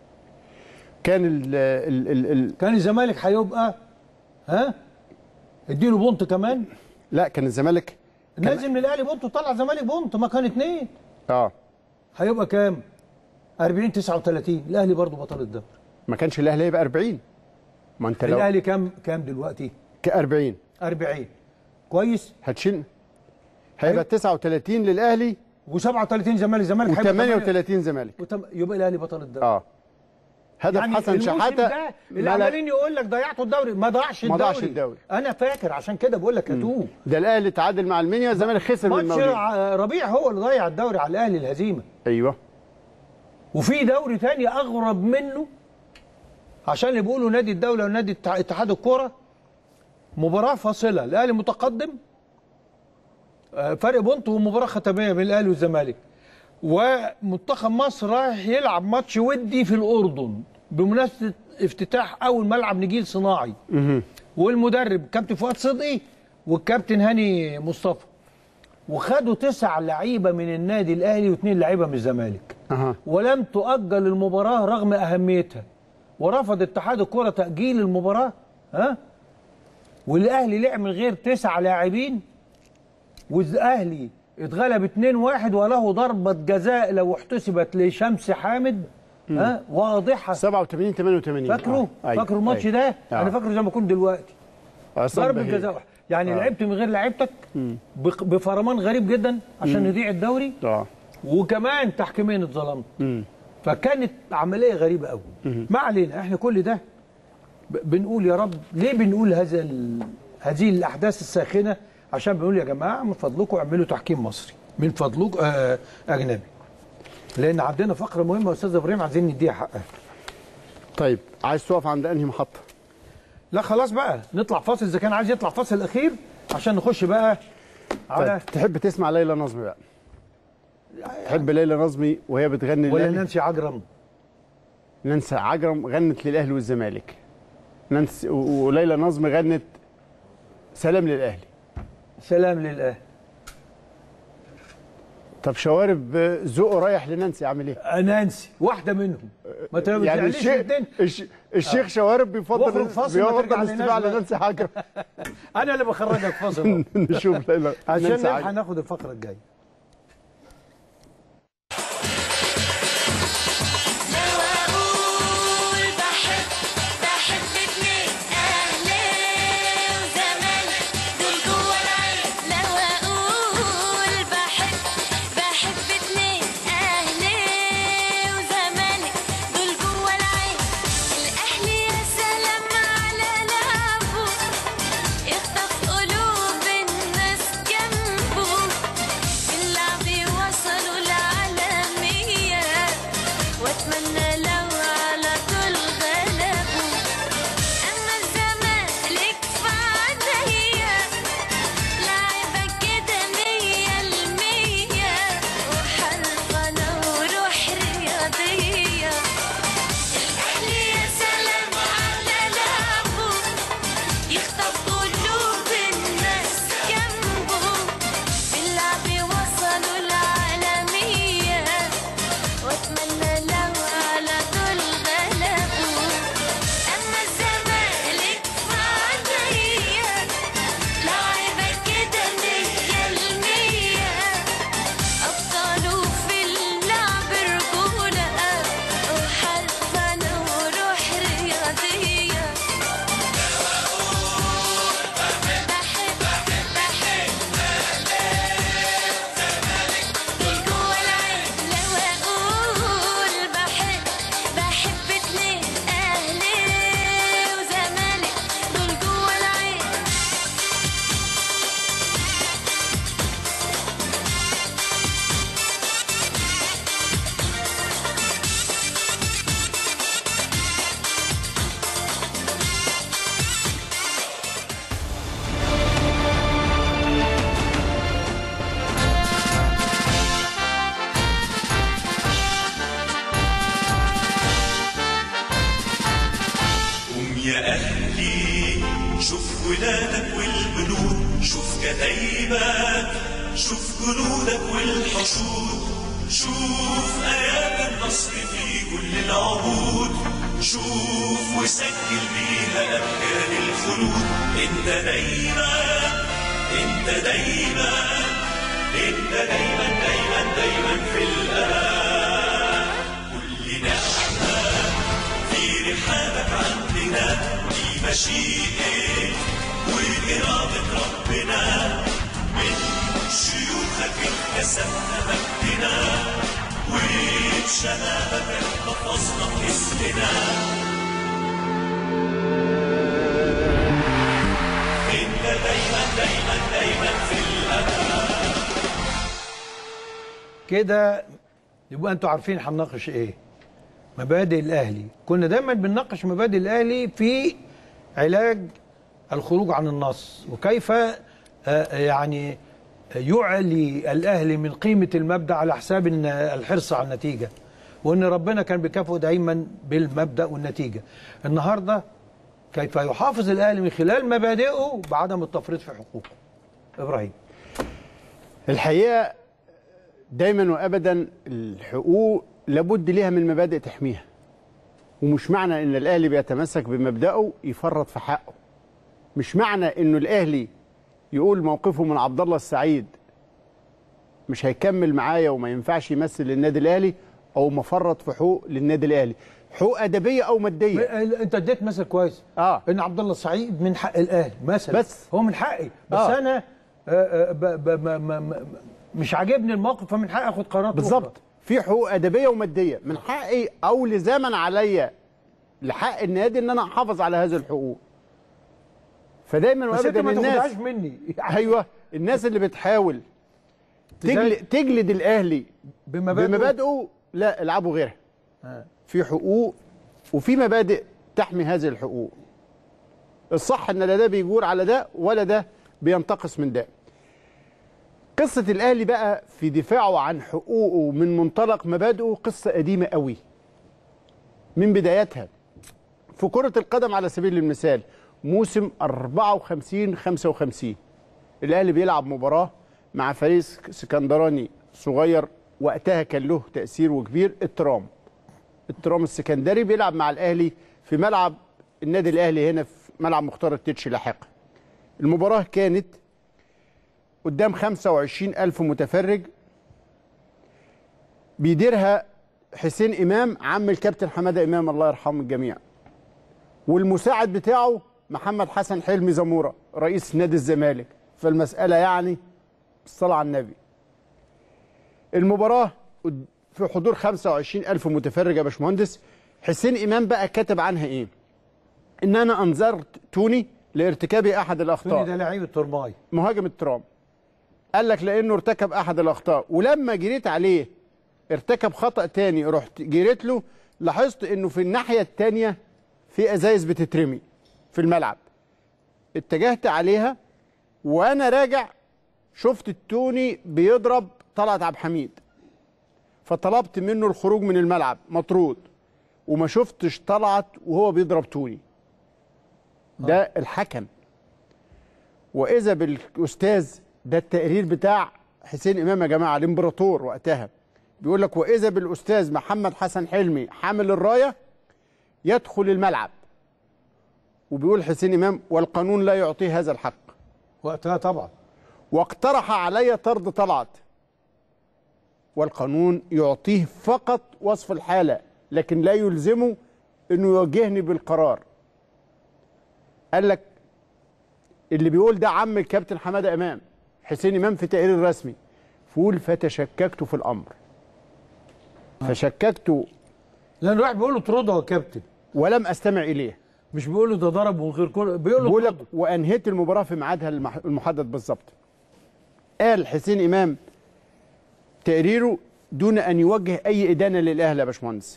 كان ال ال ال ال كان الزمالك هيبقى ها اديله بونت كمان لا كان الزمالك لازم الاهلي بونت وطلع الزمالك بونت ما كان اتنين اه هيبقى كام 40 39 الاهلي برضه بطل الدوري ما كانش الاهلي هيبقى 40 ما انت لو الاهلي كام كام دلوقتي ك 40 40 كويس هتشيل هيبقى 39 للاهلي و37 زمالك زمالك و38 زمالك وتم... يبقى الاهلي بطل الدوري اه هدف يعني حسن الموسم شحاته ده اللي ملأ- عمالين يقول لك ضيعتوا الدوري ما ضاعش ما الدوري ضاعش الدوري. انا فاكر عشان كده بقول لك اتوه ده الاهلي تعادل مع المنيا الزمالك خسر من ماتش المقاولين ع- ربيع هو اللي ضيع الدوري على الاهلي الهزيمه ايوه وفي دوري تاني اغرب منه عشان اللي بيقولوا نادي الدوله ونادي اتح- اتحاد الكوره مباراه فاصله الاهلي متقدم آه، فرق بونت ومباراه ختاميه بين الاهلي والزمالك ومنتخب مصر رايح يلعب ماتش ودي في الاردن بمناسبه افتتاح اول ملعب نجيل صناعي والمدرب كابتن فؤاد صدقي والكابتن هاني مصطفى وخدوا تسع لعيبه من النادي الاهلي واثنين لعيبه من الزمالك اها ولم تؤجل المباراة رغم أهميتها ورفض اتحاد الكرة تأجيل المباراة ها والأهلي لعب من غير تسع لاعبين والأهلي اتغلب 2-1 وله ضربة جزاء لو احتسبت لشمس حامد ها واضحة 87 88 فاكره آه. أيوة. فاكره الماتش أيوة. ده آه. انا فاكره زي ما كنت دلوقتي عصام ضربة بهيج. جزاء يعني آه. لعبت من غير لعيبتك بق- بفرمان غريب جدا عشان يضيع الدوري اه وكمان تحكيمين اتظلمت مم. فكانت عمليه غريبه قوي ما علينا احنا كل ده ب- بنقول يا رب ليه بنقول هذا ال... هذه الاحداث الساخنه عشان بنقول يا جماعه من فضلكم اعملوا تحكيم مصري من فضلكم آه اجنبي لان عندنا فقره مهمه يا استاذ ابراهيم عايزين نديها حقها طيب عايز تقف عند انهي محطه لا خلاص بقى نطلع فاصل اذا كان عايز يطلع فاصل الاخير عشان نخش بقى على طيب تحب تسمع ليلى نظمي بقى تحب ليلى نظمي وهي بتغني ولا للأهلي؟ نانسي عجرم نانسي عجرم غنت للاهلي والزمالك نانسي و- وليلى نظمي غنت سلام للاهلي سلام لله طب شوارب ذوقه رايح لنانسي اعمل ايه؟ نانسي واحده منهم ما ت- ما يعني تعليش الشيخ الاتنين. الش- الشيخ شوارب بيفضل واخرج فاصل ما بيفضل ترجع الاستماع لناس بقى. لنانسي حاجه انا اللي بخرجك فاصل نشوف ليلى عشان نانسي نلحق عجرم. ناخد الفقره الجايه لو اقول بحب بحب اتنين اهلي وزمالك دول جوا العين لو اقول بحب بحب اتنين اهلي وزمالك دول جوا العين الاهلي يا سلام على لعبه يخطف قلوب الناس جنبه اللعب وصلوا العالمية واتمنى لو على طول غلبوا اما الزمالك فعليا لعبة كده مية المية وحرفنة وروح رياضية الاهلي يا سلام على لعبه يخطف قلوب الناس جنبه باللعب وصلوا العالمية واتمنى لو على طول غلبوا اما الزمالك فعليا لعبة كده مية المية أبطاله في اللعب رجولة وحرفنة وروح رياضية بحب بحب دول جوا العين لو اقول بحب بحب اتنين اهلي وزمالك دول جوا العين قوم يا أهلي شوف ولادك والبنود شوف كتايبك شوف جنودك والحشود شوف آيات النصر في كل العهود شوف وسجل بيها أمجاد الخلود انت دايما انت دايما انت دايما دايما دايما في الأمان كل نعمة في رحابك عندنا دي مشيئة وإرادة ربنا من شيوخك اكتسبنا مجدنا وبشبابك احتفظنا باسمنا انت دايما دايما دايما في الأمان كده يبقى انتوا عارفين هنناقش ايه مبادئ الاهلي كنا دايما بنناقش مبادئ الاهلي في علاج الخروج عن النص وكيف آه، يعني يعلي الاهلي من قيمه المبدا على حساب إن الحرص على النتيجه وان ربنا كان بيكافئه دايما بالمبدا والنتيجه النهارده كيف يحافظ الاهلي من خلال مبادئه بعدم التفريط في حقوقه ابراهيم الحقيقه دايما وابدا الحقوق لابد ليها من مبادئ تحميها ومش معنى ان الاهلي بيتمسك بمبدأه يفرط في حقه مش معنى انه الاهلي يقول موقفه من عبد الله السعيد مش هيكمل معايا وما ينفعش يمثل النادي الاهلي او مفرط في حقوق للنادي الاهلي حقوق ادبيه او ماديه انت اديت مثل كويس اه ان عبد الله السعيد من حق الاهلي مثلا بس. هو من حقي بس آه. انا آه، آه، ب ب ما ما ما مش عاجبني الموقف فمن حقي اخد قرارات بالظبط في حقوق ادبيه وماديه من حقي او لزاما عليا لحق النادي ان انا احافظ على هذه الحقوق فدايما أخرى. بس انت وابدا ما تاخدهاش الناس مني ايوه الناس اللي بتحاول تجلد, تجلد الاهلي بمبادئه بمبادئه لا العبوا غيرها آه. في حقوق وفي مبادئ تحمي هذه الحقوق الصح ان لا ده بيجور على ده ولا ده بينتقص من ده قصة الأهلي بقى في دفاعه عن حقوقه من منطلق مبادئه قصة قديمة قوي من بدايتها في كرة القدم على سبيل المثال موسم 54 55 الأهلي بيلعب مباراة مع فريق اسكندراني صغير وقتها كان له تاثير وكبير الترام الترام السكندري بيلعب مع الاهلي في ملعب النادي الاهلي هنا في ملعب مختار التتش لاحقا المباراه كانت قدام 25 ألف متفرج بيديرها حسين إمام عم الكابتن حمادة إمام الله يرحم الجميع والمساعد بتاعه محمد حسن حلمي زمورة رئيس نادي الزمالك فالمسألة يعني الصلاة على النبي المباراة قد- في حضور 25 ألف متفرج يا باشمهندس حسين إمام بقى كتب عنها إيه إن أنا أنذرت توني لارتكاب أحد الأخطاء توني ده لعيب الترماي مهاجم الترام قال لك لانه ارتكب احد الاخطاء ولما جريت عليه ارتكب خطا تاني رحت جريت له لاحظت انه في الناحيه التانيه في ازايز بتترمي في الملعب اتجهت عليها وانا راجع شفت التوني بيضرب طلعت عبد الحميد فطلبت منه الخروج من الملعب مطرود وما شفتش طلعت وهو بيضرب توني ده الحكم واذا بالاستاذ ده التقرير بتاع حسين امام يا جماعه الامبراطور وقتها بيقول لك واذا بالاستاذ محمد حسن حلمي حامل الرايه يدخل الملعب وبيقول حسين امام والقانون لا يعطيه هذا الحق وقتها طبعا واقترح علي طرد طلعت والقانون يعطيه فقط وصف الحالة لكن لا يلزمه انه يوجهني بالقرار قال لك اللي بيقول ده عم الكابتن حمادة امام حسين امام في تقرير رسمي فقول فتشككت في الامر فشككت لان الواحد بيقول له اطرده يا كابتن ولم استمع اليه مش بيقول له ده ضرب من غير كل بيقول له بقول لك اطرده. وانهيت المباراه في ميعادها المح- المحدد بالظبط قال حسين امام تقريره دون ان يوجه اي ادانه للاهلي يا باشمهندس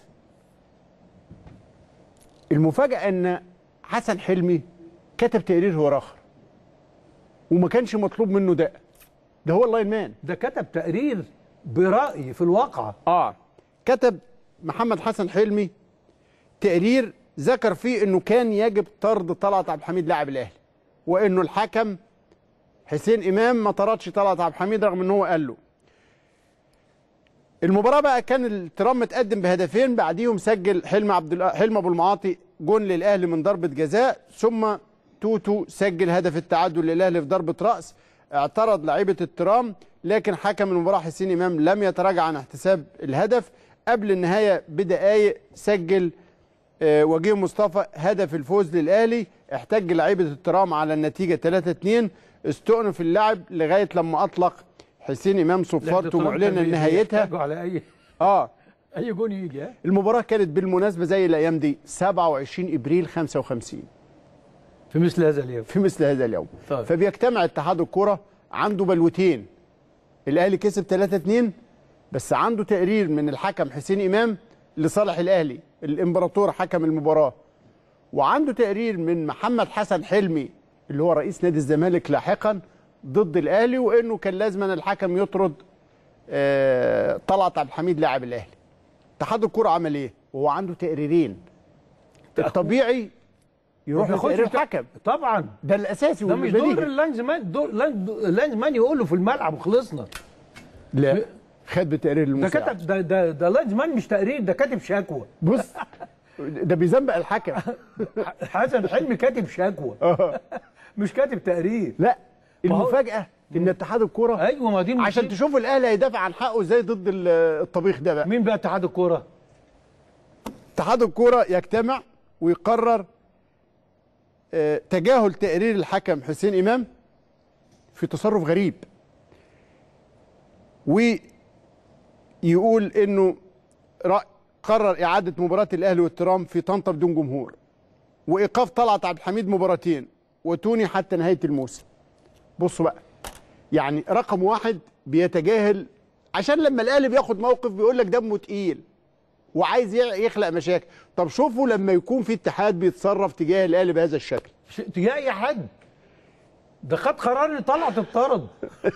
المفاجاه ان حسن حلمي كتب تقرير هو اخر وما كانش مطلوب منه ده ده هو اللاين مان ده كتب تقرير برأي في الواقعة اه كتب محمد حسن حلمي تقرير ذكر فيه انه كان يجب طرد طلعت عبد الحميد لاعب الاهلي وانه الحكم حسين امام ما طردش طلعت عبد الحميد رغم ان هو قال له المباراه بقى كان الترام متقدم بهدفين بعديهم سجل حلم عبد الله حلم ابو المعاطي جون للاهلي من ضربه جزاء ثم توتو سجل هدف التعادل للاهلي في ضربه راس اعترض لعيبه الترام لكن حكم المباراه حسين امام لم يتراجع عن احتساب الهدف قبل النهايه بدقائق سجل آه، وجيه مصطفى هدف الفوز للاهلي احتج لعيبه الترام على النتيجه 3-2 استؤنف اللعب لغايه لما اطلق حسين امام صفارته معلنا نهايتها بيحتاجوا على اي اه اي جون يجي ها المباراه كانت بالمناسبه زي الايام دي 27 ابريل 55 في مثل هذا اليوم في مثل هذا اليوم طيب. فبيجتمع اتحاد الكره عنده بلوتين الاهلي كسب 3 2 بس عنده تقرير من الحكم حسين امام لصالح الاهلي الامبراطور حكم المباراه وعنده تقرير من محمد حسن حلمي اللي هو رئيس نادي الزمالك لاحقا ضد الاهلي وانه كان لازم أن الحكم يطرد آه، طلعت عبد الحميد لاعب الاهلي اتحاد الكره عمل ايه وهو عنده تقريرين الطبيعي يروح ما بياخدش لتقرير بتاع- الحكم طبعا ده الاساسي ده مش والبديهي. دور اللاينزمان دور اللاينزمان يقول له في الملعب وخلصنا لا خد بتقرير ده المساعد كتب ده ده ده لاينزمان مش تقرير ده كاتب شكوى بص ده بيزنبق الحكم حسن حلمي كاتب شكوى مش كاتب تقرير لا ما هو- المفاجاه ان اتحاد الكوره ايوه ما دي عشان المصيبة. تشوفوا الاهلي هيدافع عن حقه ازاي ضد ال- الطبيخ ده بقى مين بقى اتحاد الكوره اتحاد الكوره يجتمع ويقرر آه، تجاهل تقرير الحكم حسين امام في تصرف غريب ويقول انه رأ- قرر اعاده مباراه الاهلي والترام في طنطا بدون جمهور وايقاف طلعت عبد الحميد مباراتين وتوني حتى نهايه الموسم بصوا بقى يعني رقم واحد بيتجاهل عشان لما الاهلي بياخد موقف بيقول لك دمه تقيل وعايز يع- يخلق مشاكل طب شوفوا لما يكون في اتحاد بيتصرف تجاه الاهلي بهذا الشكل ش- تجاه اي حد ده خد قرار ان طلعت الطرد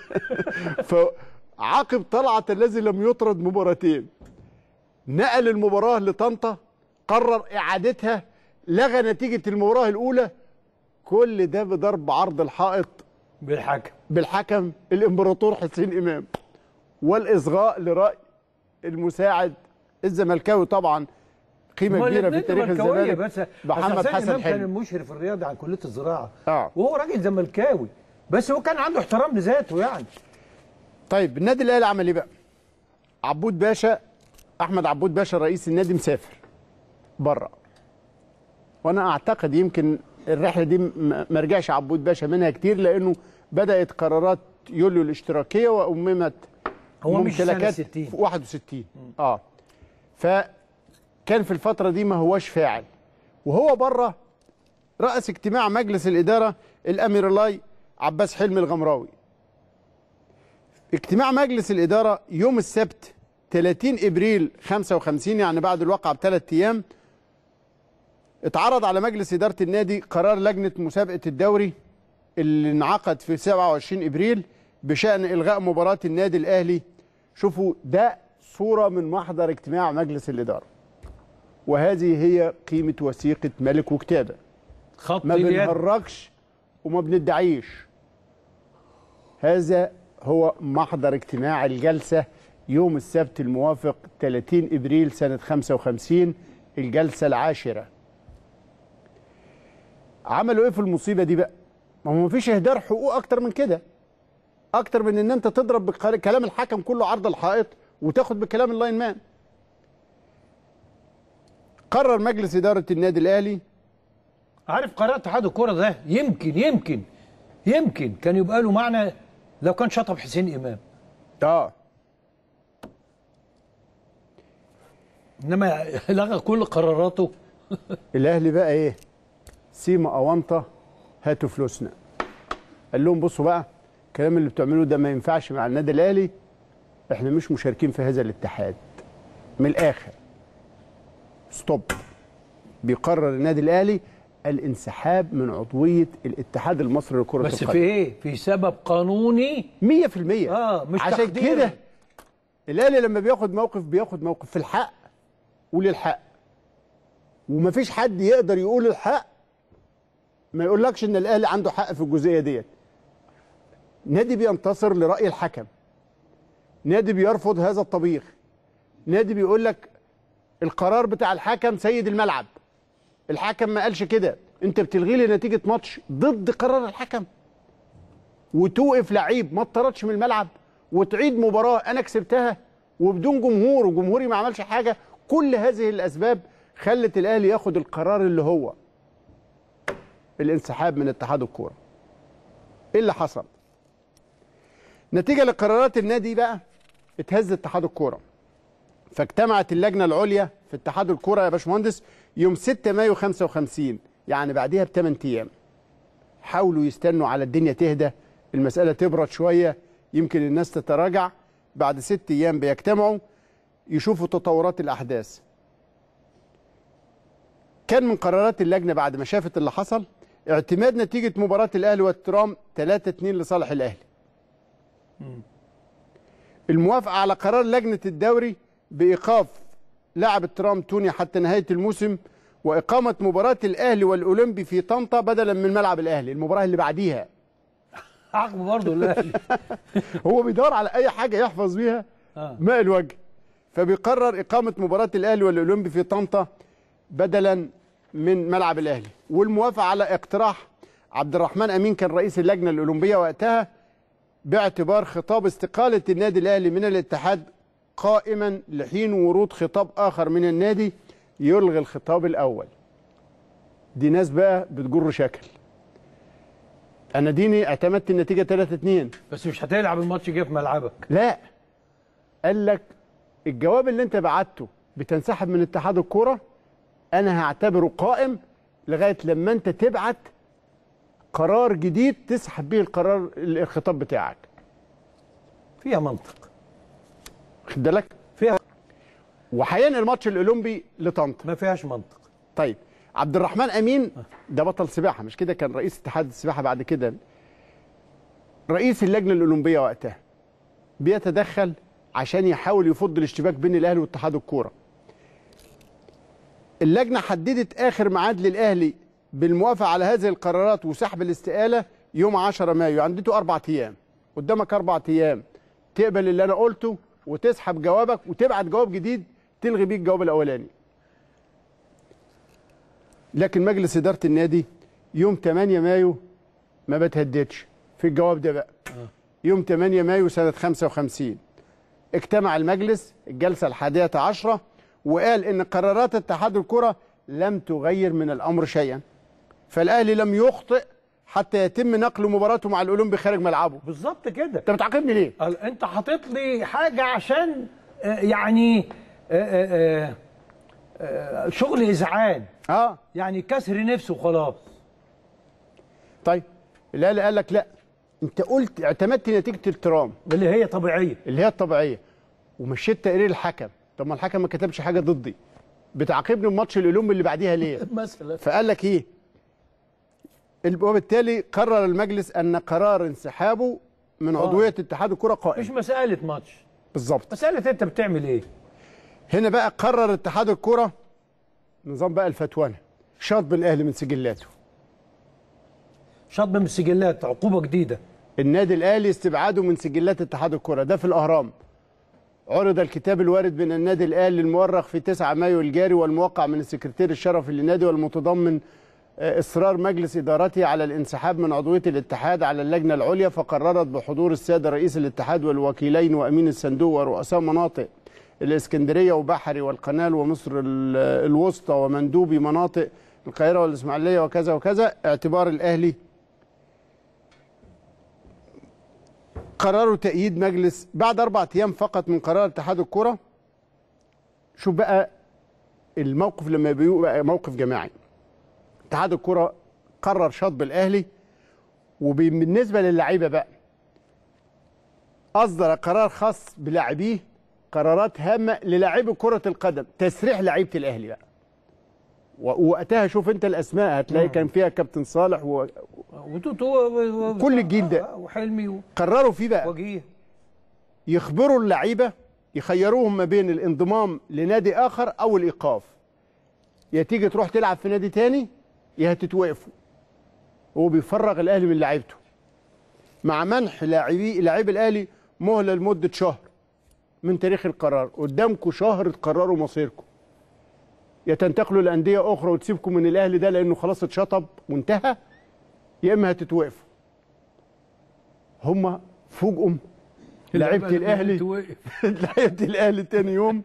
فعاقب طلعت الذي لم يطرد مباراتين نقل المباراة لطنطا قرر إعادتها لغى نتيجة المباراة الأولى كل ده بضرب عرض الحائط بالحكم بالحكم الإمبراطور حسين إمام والاصغاء لراي المساعد الزملكاوي طبعا قيمه هما كبيره في الاتنين تاريخ زملكاوية الزمالك بس محمد حسن حسن إمام كان حلمي المشرف الرياضي على كليه الزراعه اه وهو راجل زملكاوي بس هو كان عنده احترام لذاته يعني طيب النادي الاهلي عمل ايه بقى؟ عبود باشا احمد عبود باشا رئيس النادي مسافر بره وانا اعتقد يمكن الرحله دي م- ما رجعش عبود باشا منها كتير لانه بدات قرارات يوليو الاشتراكيه واممت هو مش سنة ممتلكات 60. في 61 اه فكان في الفتره دي ما هوش فاعل وهو بره رأس اجتماع مجلس الإدارة الأمير الله عباس حلمي الغمراوي اجتماع مجلس الإدارة يوم السبت 30 إبريل 55 يعني بعد الواقعة بثلاث أيام اتعرض على مجلس إدارة النادي قرار لجنة مسابقة الدوري اللي انعقد في 27 إبريل بشأن إلغاء مباراة النادي الأهلي شوفوا ده صورة من محضر اجتماع مجلس الإدارة وهذه هي قيمة وثيقة ملك وكتابة خط ما اليد بنهرجش وما بندعيش هذا هو محضر اجتماع الجلسة يوم السبت الموافق 30 إبريل سنة 55 الجلسة العاشرة عملوا ايه في المصيبة دي بقى ما هو مفيش اهدار حقوق اكتر من كده اكتر من ان انت تضرب بكلام الحكم كله عرض الحائط وتاخد بكلام اللاين مان قرر مجلس إدارة النادي الأهلي عارف قرار اتحاد الكوره ده يمكن يمكن يمكن كان يبقى له معنى لو كان شطب حسين امام اه انما لغى كل قراراته الاهلي بقى ايه سيما اونطه هاتوا فلوسنا قال لهم بصوا بقى الكلام اللي بتعملوه ده ما ينفعش مع النادي الاهلي احنا مش مشاركين في هذا الاتحاد من الاخر ستوب بيقرر النادي الاهلي الانسحاب من عضويه الاتحاد المصري لكره بس القدم في ايه في سبب قانوني 100% آه، مش عشان تقدير. كده الاهلي لما بياخد موقف بياخد موقف في الحق وللحق ومفيش حد يقدر يقول الحق ما يقولكش ان الاهلي عنده حق في الجزئيه ديت نادي بينتصر لراي الحكم نادي بيرفض هذا الطبيخ نادي بيقول لك القرار بتاع الحكم سيد الملعب الحكم ما قالش كده انت بتلغي لي نتيجه ماتش ضد قرار الحكم وتوقف لعيب ما اتطردش من الملعب وتعيد مباراه انا كسبتها وبدون جمهور وجمهوري ما عملش حاجه كل هذه الاسباب خلت الاهلي ياخد القرار اللي هو الانسحاب من اتحاد الكوره ايه اللي حصل نتيجه لقرارات النادي بقى اتهز اتحاد الكوره فاجتمعت اللجنه العليا في اتحاد الكوره يا باشمهندس يوم 6 مايو 55 يعني بعديها بثمان ايام حاولوا يستنوا على الدنيا تهدى المسألة تبرد شوية يمكن الناس تتراجع بعد ست أيام بيجتمعوا يشوفوا تطورات الأحداث كان من قرارات اللجنة بعد ما شافت اللي حصل اعتماد نتيجة مباراة الأهلي والترام 3-2 لصالح الأهلي الموافقة على قرار لجنة الدوري بإيقاف لاعب الترام توني حتى نهاية الموسم وإقامة مباراة الأهلي والأولمبي في طنطا بدلا من ملعب الأهلي المباراة اللي بعديها عقبه برضه الاهلي هو بيدور على اي حاجه يحفظ بيها آه. ماء الوجه فبيقرر اقامه مباراه الاهلي والاولمبي في طنطا بدلا من ملعب الاهلي والموافقه على اقتراح عبد الرحمن امين كان رئيس اللجنه الاولمبيه وقتها باعتبار خطاب استقاله النادي الاهلي من الاتحاد قائما لحين ورود خطاب اخر من النادي يلغي الخطاب الاول دي ناس بقى بتجر شكل انا ديني اعتمدت النتيجه 3 2 بس مش هتلعب الماتش جه في ملعبك لا قال لك الجواب اللي انت بعته بتنسحب من اتحاد الكوره انا هعتبره قائم لغايه لما انت تبعت قرار جديد تسحب بيه القرار الخطاب بتاعك فيها منطق خد بالك فيها وهينقل الماتش الاولمبي لطنطا ما فيهاش منطق طيب عبد الرحمن امين ده بطل سباحه مش كده كان رئيس اتحاد السباحه بعد كده رئيس اللجنه الاولمبيه وقتها بيتدخل عشان يحاول يفض الاشتباك بين الاهلي واتحاد الكوره اللجنه حددت اخر ميعاد للاهلي بالموافقه على هذه القرارات وسحب الاستقاله يوم 10 مايو عندته اربع ايام قدامك اربع ايام تقبل اللي انا قلته وتسحب جوابك وتبعت جواب جديد تلغي بيه الجواب الاولاني لكن مجلس اداره النادي يوم 8 مايو ما بتهددش في الجواب ده بقى يوم 8 مايو سنه 55 اجتمع المجلس الجلسه الحادية عشرة وقال ان قرارات اتحاد الكره لم تغير من الامر شيئا فالاهلي لم يخطئ حتى يتم نقل مباراته مع الاولمبي خارج ملعبه بالظبط كده انت بتعاقبني ليه قال انت حاطط لي حاجه عشان آه، يعني آه، آه، آه، شغل ازعاج اه يعني كسر نفسه وخلاص طيب الاهلي قال لك لا انت قلت اعتمدت نتيجه الترام اللي هي طبيعيه اللي هي الطبيعيه ومشيت تقرير الحكم طب ما الحكم ما كتبش حاجه ضدي بتعاقبني بماتش الاولمبي اللي بعديها ليه مثلا فقال لك ايه ال- وبالتالي قرر المجلس ان قرار انسحابه من عضويه اتحاد الكره مش قائم مساله ماتش بالظبط مساله انت بتعمل ايه هنا بقى قرر اتحاد الكره نظام بقى الفتوانه شطب الاهلي من سجلاته شطب من السجلات عقوبه جديده النادي الاهلي استبعاده من سجلات اتحاد الكره ده في الاهرام عرض الكتاب الوارد من النادي الاهلي المؤرخ في 9 مايو الجاري والموقع من السكرتير الشرفي للنادي والمتضمن آه، اصرار مجلس ادارته على الانسحاب من عضويه الاتحاد على اللجنه العليا فقررت بحضور الساده رئيس الاتحاد والوكيلين وامين الصندوق ورؤساء مناطق الاسكندريه وبحري والقنال ومصر ال- الوسطى ومندوبي مناطق القاهره والاسماعيليه وكذا وكذا اعتبار الاهلي قرروا تأييد مجلس بعد أربع أيام فقط من قرار اتحاد الكرة شوف بقى الموقف لما بيبقى موقف جماعي اتحاد الكرة قرر شطب الأهلي وبالنسبة للعيبة بقى أصدر قرار خاص بلاعبيه قرارات هامة للاعبي كرة القدم تسريح لعيبة الأهلي بقى و- ووقتها شوف انت الاسماء هتلاقي كان فيها كابتن صالح و- وتوتو و- و- كل الجيل ده. آه، وحلمي قرروا فيه بقى ووجيه يخبروا اللعيبه يخيروهم ما بين الانضمام لنادي اخر او الايقاف يا تيجي تروح تلعب في نادي تاني يا هتتوقفوا هو بيفرغ الاهلي من لعيبته مع منح لاعبي لاعبي الاهلي مهله لمده شهر من تاريخ القرار قدامكم شهر تقرروا مصيركم يا تنتقلوا لانديه اخرى وتسيبكم من الاهلي ده لانه خلاص اتشطب وانتهى يا اما هتتوقفوا هم فوجئوا لعيبه الاهلي توقف. لعيبه الاهلي تاني يوم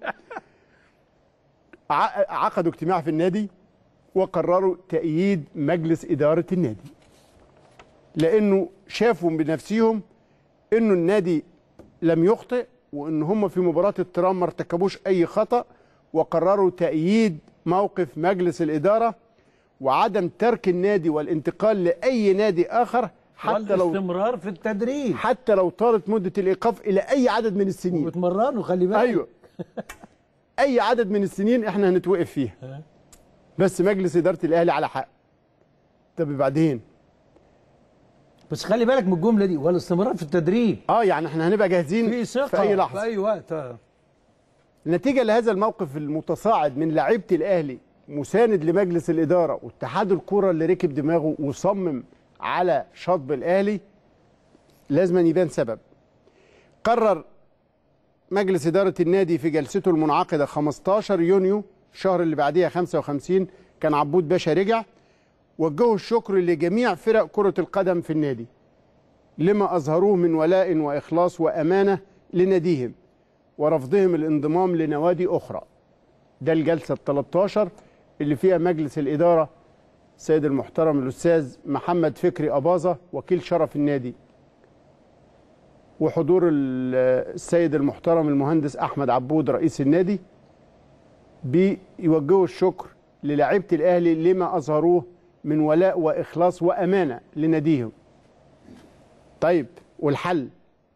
ع- عقدوا اجتماع في النادي وقرروا تأييد مجلس إدارة النادي لأنه شافوا بنفسهم أنه النادي لم يخطئ وأن هم في مباراة الترام ما ارتكبوش أي خطأ وقرروا تأييد موقف مجلس الإدارة وعدم ترك النادي والانتقال لأي نادي آخر حتى لو والاستمرار في التدريب حتى لو طالت مدة الإيقاف إلى أي عدد من السنين وتمرنوا خلي بالك ايوه اي عدد من السنين احنا هنتوقف فيها بس مجلس اداره الاهلي على حق طب بعدين بس خلي بالك من الجمله دي والاستمرار في التدريب اه يعني احنا هنبقى جاهزين في ثقه في اي لحظه في اي وقت آه. نتيجه لهذا الموقف المتصاعد من لعيبه الاهلي مساند لمجلس الاداره واتحاد الكره اللي ركب دماغه وصمم على شطب الاهلي لازم يبان سبب قرر مجلس إدارة النادي في جلسته المنعقدة 15 يونيو الشهر اللي بعديها 55 كان عبود باشا رجع وجهوا الشكر لجميع فرق كرة القدم في النادي لما أظهروه من ولاء وإخلاص وأمانة لناديهم ورفضهم الانضمام لنوادي أخرى ده الجلسة ال 13 اللي فيها مجلس الإدارة السيد المحترم الأستاذ محمد فكري أباظة وكيل شرف النادي وحضور ال- السيد المحترم المهندس احمد عبود رئيس النادي بيوجهوا الشكر للاعيبه الاهلي لما اظهروه من ولاء واخلاص وامانه لناديهم. طيب والحل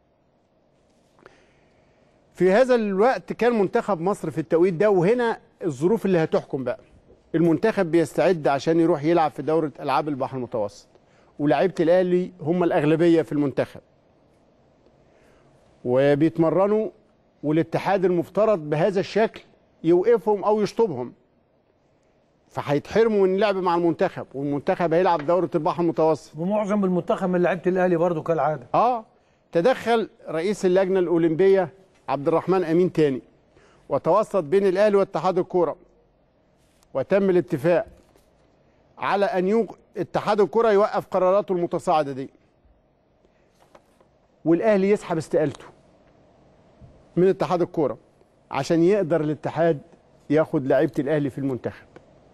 في هذا الوقت كان منتخب مصر في التوقيت ده وهنا الظروف اللي هتحكم بقى المنتخب بيستعد عشان يروح يلعب في دورة ألعاب البحر المتوسط ولاعيبة الأهلي هم الأغلبية في المنتخب وبيتمرنوا والاتحاد المفترض بهذا الشكل يوقفهم او يشطبهم فهيتحرموا من اللعب مع المنتخب والمنتخب هيلعب دوره البحر المتوسط ومعظم المنتخب من لعيبه الاهلي برضو كالعاده اه تدخل رئيس اللجنه الاولمبيه عبد الرحمن امين تاني وتوسط بين الاهلي واتحاد الكوره وتم الاتفاق على ان يوق... اتحاد الكره يوقف قراراته المتصاعده دي والاهلي يسحب استقالته من اتحاد الكوره عشان يقدر الاتحاد ياخد لعيبه الاهلي في المنتخب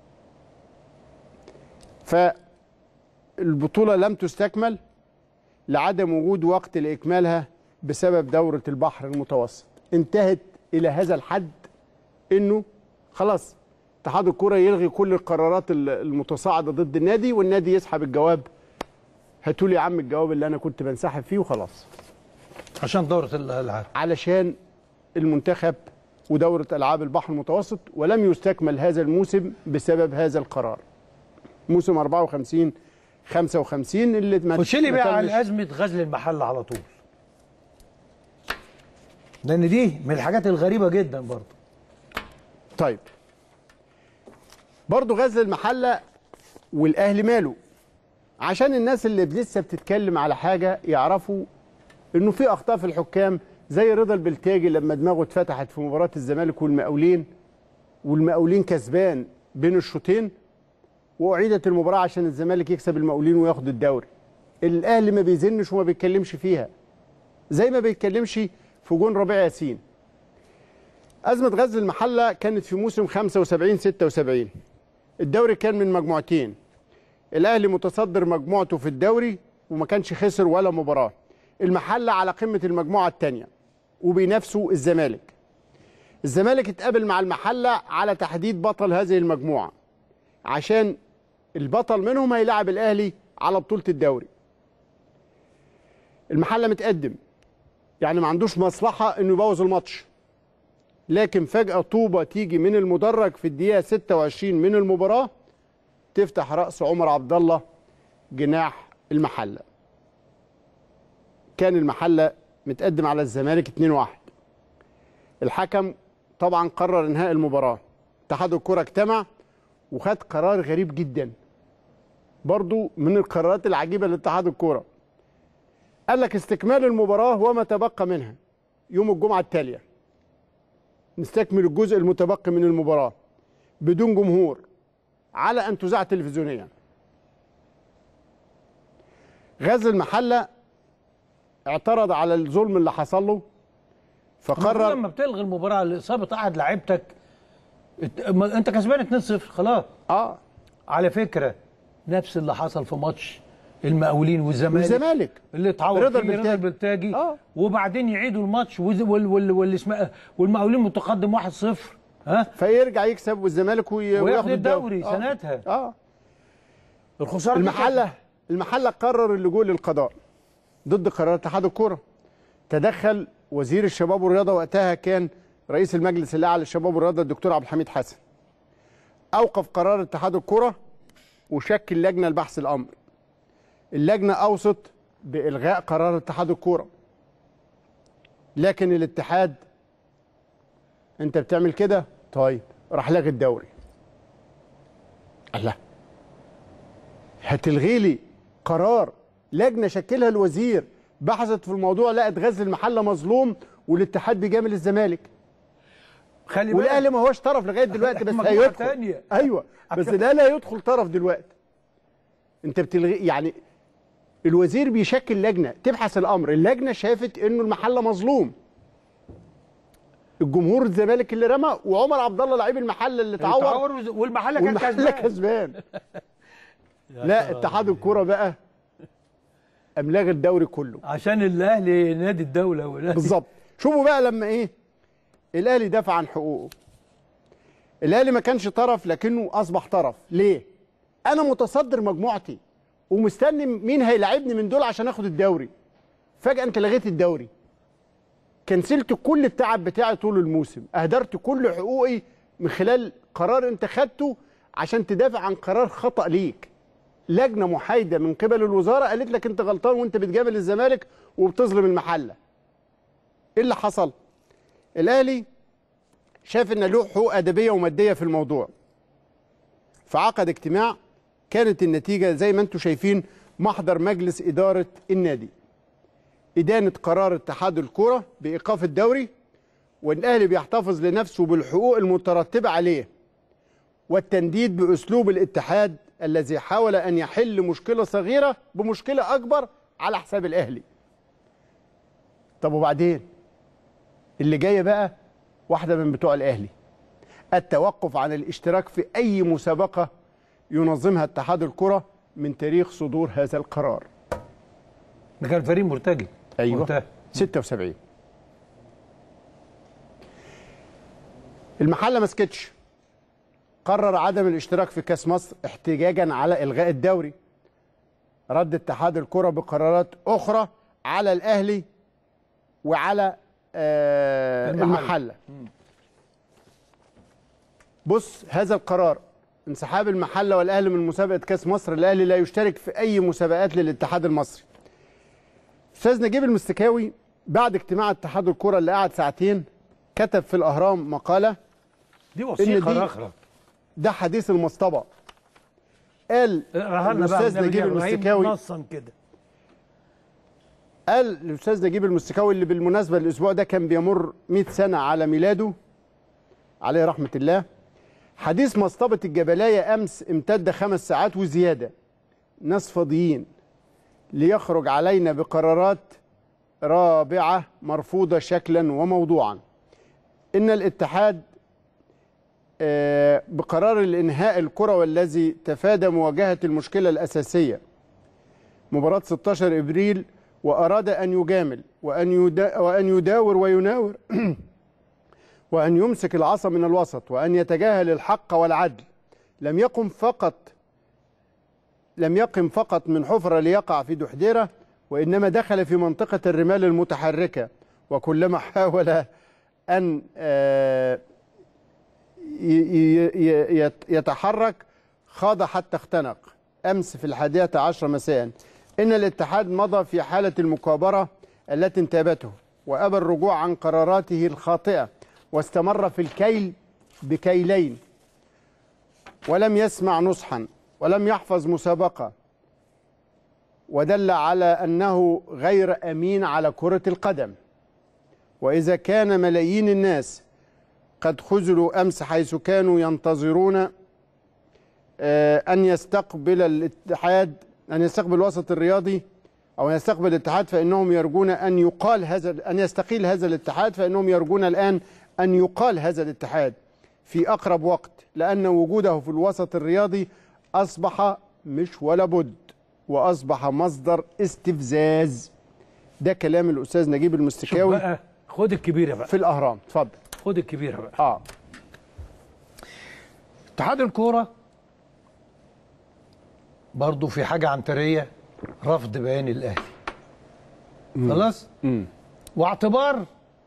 فالبطوله لم تستكمل لعدم وجود وقت لاكمالها بسبب دوره البحر المتوسط انتهت الى هذا الحد انه خلاص اتحاد الكره يلغي كل القرارات ال- المتصاعده ضد النادي والنادي يسحب الجواب هاتوا لي يا عم الجواب اللي انا كنت بنسحب فيه وخلاص عشان دوره الالعاب علشان المنتخب ودورة ألعاب البحر المتوسط ولم يستكمل هذا الموسم بسبب هذا القرار موسم 54 55 اللي ما خش لي ما بقى تمش- على ازمه غزل المحل على طول لان دي من الحاجات الغريبه جدا برضه طيب برضو غزل المحلة والأهلي ماله عشان الناس اللي لسه بتتكلم على حاجة يعرفوا إنه في أخطاء في الحكام زي رضا البلتاجي لما دماغه اتفتحت في مباراة الزمالك والمقاولين والمقاولين كسبان بين الشوطين وأعيدت المباراة عشان الزمالك يكسب المقاولين وياخد الدوري الأهلي ما بيزنش وما بيتكلمش فيها زي ما بيتكلمش في جون ربيع ياسين أزمة غزل المحلة كانت في موسم 75 76 الدوري كان من مجموعتين الأهلي متصدر مجموعته في الدوري وما كانش خسر ولا مباراة المحلة على قمة المجموعة الثانية وبينافسوا الزمالك الزمالك اتقابل مع المحلة على تحديد بطل هذه المجموعة عشان البطل منهم هيلاعب الأهلي على بطولة الدوري المحلة متقدم يعني ما عندوش مصلحة انه يبوظ الماتش لكن فجأة طوبة تيجي من المدرج في الدقيقة 26 من المباراة تفتح رأس عمر عبد الله جناح المحلة كان المحلة متقدم على الزمالك 2-1 الحكم طبعا قرر انهاء المباراة اتحاد الكرة اجتمع وخد قرار غريب جدا برضو من القرارات العجيبة لاتحاد الكرة قال لك استكمال المباراة وما تبقى منها يوم الجمعة التالية نستكمل الجزء المتبقي من المباراة بدون جمهور على أن تذاع تلفزيونيا غزل المحلة اعترض على الظلم اللي حصل له المفروض فقرر لما بتلغي المباراه لاصابه احد لعيبتك ات- ما- انت كسبان 2-0 خلاص اه على فكره نفس اللي حصل في ماتش المقاولين والزمالك والزمالك اللي اتعور رضا فيه رضا البلتاجي. البلتاجي آه. وبعدين يعيدوا الماتش وز- وال وال واللي اسمها والمقاولين متقدم 1-0 ها فيرجع يكسب والزمالك وي- وياخد وياخد الدوري آه. سنتها اه الخساره دي كانت- المحله المحله قرر اللجوء للقضاء ضد قرار اتحاد الكره تدخل وزير الشباب والرياضه وقتها كان رئيس المجلس الاعلى للشباب والرياضه الدكتور عبد الحميد حسن اوقف قرار اتحاد الكره وشكل لجنه لبحث الامر اللجنه اوصت بالغاء قرار اتحاد الكوره لكن الاتحاد انت بتعمل كده طيب راح لغي الدوري الله هتلغي لي قرار لجنه شكلها الوزير بحثت في الموضوع لقت غزل المحله مظلوم والاتحاد بيجامل الزمالك خلي بالك والاهلي ما هوش طرف لغايه دلوقتي بس مجموعة هيدخل تانية. ايوه بس لا لا يدخل طرف دلوقتي انت بتلغي يعني الوزير بيشكل لجنه تبحث الامر اللجنه شافت انه المحله مظلوم الجمهور الزمالك اللي رمى وعمر عبد الله لعيب المحله اللي اتعور اتعور وز- والمحله كان والمحله كسبان كسبان لا اتحاد الكوره بقى املاغ الدوري كله عشان الاهلي نادي الدوله والأهلي بالظبط شوفوا بقى لما ايه الاهلي دافع عن حقوقه الاهلي ما كانش طرف لكنه اصبح طرف ليه انا متصدر مجموعتي ومستني مين هيلاعبني من دول عشان اخد الدوري فجاه انت لغيت الدوري كنسلت كل التعب بتاعي طول الموسم اهدرت كل حقوقي من خلال قرار انت خدته عشان تدافع عن قرار خطا ليك لجنه محايده من قبل الوزاره قالت لك انت غلطان وانت بتجامل الزمالك وبتظلم المحله ايه اللي حصل الاهلي شاف ان له حقوق ادبيه وماديه في الموضوع فعقد اجتماع كانت النتيجه زي ما انتم شايفين محضر مجلس اداره النادي ادانه قرار اتحاد الكره بايقاف الدوري والاهلي بيحتفظ لنفسه بالحقوق المترتبه عليه والتنديد باسلوب الاتحاد الذي حاول ان يحل مشكله صغيره بمشكله اكبر على حساب الاهلي طب وبعدين اللي جايه بقى واحده من بتوع الاهلي التوقف عن الاشتراك في اي مسابقه ينظمها اتحاد الكره من تاريخ صدور هذا القرار ده كان فريق مرتجل ايوه منتهى. 76 المحله ما سكتش قرر عدم الاشتراك في كاس مصر احتجاجا على الغاء الدوري رد اتحاد الكره بقرارات اخرى على الاهلي وعلى آه المحلة. المحله بص هذا القرار انسحاب المحله والاهلي من مسابقه كاس مصر الاهلي لا يشترك في اي مسابقات للاتحاد المصري استاذ نجيب المستكاوي بعد اجتماع اتحاد الكره اللي قعد ساعتين كتب في الاهرام مقاله دي وثيقه دي- رخرة ده حديث المصطبه قال اقراها لنا بقى الاستاذ النبي نجيب إبراهيم المستكاوي نصا كده قال الاستاذ نجيب المستكاوي اللي بالمناسبه الاسبوع ده كان بيمر 100 سنه على ميلاده عليه رحمه الله حديث مصطبه الجبلايه امس امتد خمس ساعات وزياده ناس فاضيين ليخرج علينا بقرارات رابعه مرفوضه شكلا وموضوعا ان الاتحاد آه، بقرار الانهاء الكره والذي تفادى مواجهه المشكله الاساسيه مباراة 16 ابريل واراد ان يجامل وان يدا وان يداور ويناور وان يمسك العصا من الوسط وان يتجاهل الحق والعدل لم يقم فقط لم يقم فقط من حفرة ليقع في دحديرة وإنما دخل في منطقة الرمال المتحركة وكلما حاول أن آه، ي- ي- ي- يتحرك خاض حتى اختنق أمس في الحادية عشر مساء إن الاتحاد مضى في حالة المكابرة التي انتابته وأبى الرجوع عن قراراته الخاطئة واستمر في الكيل بكيلين ولم يسمع نصحا ولم يحفظ مسابقة ودل على أنه غير أمين على كرة القدم وإذا كان ملايين الناس قد خذلوا أمس حيث كانوا ينتظرون آه، أن يستقبل الاتحاد أن يستقبل الوسط الرياضي أو أن يستقبل الاتحاد فإنهم يرجون أن يقال هذا أن يستقيل هذا الاتحاد فإنهم يرجون الآن أن يقال هذا الاتحاد في أقرب وقت لأن وجوده في الوسط الرياضي أصبح مش ولا بد وأصبح مصدر استفزاز ده كلام الأستاذ نجيب شوف المستكاوي بقى خد الكبيره بقى في الأهرام اتفضل خد الكبيره بقى اه اتحاد الكوره برضه في حاجه عنتريه رفض بيان الاهلي خلاص واعتبار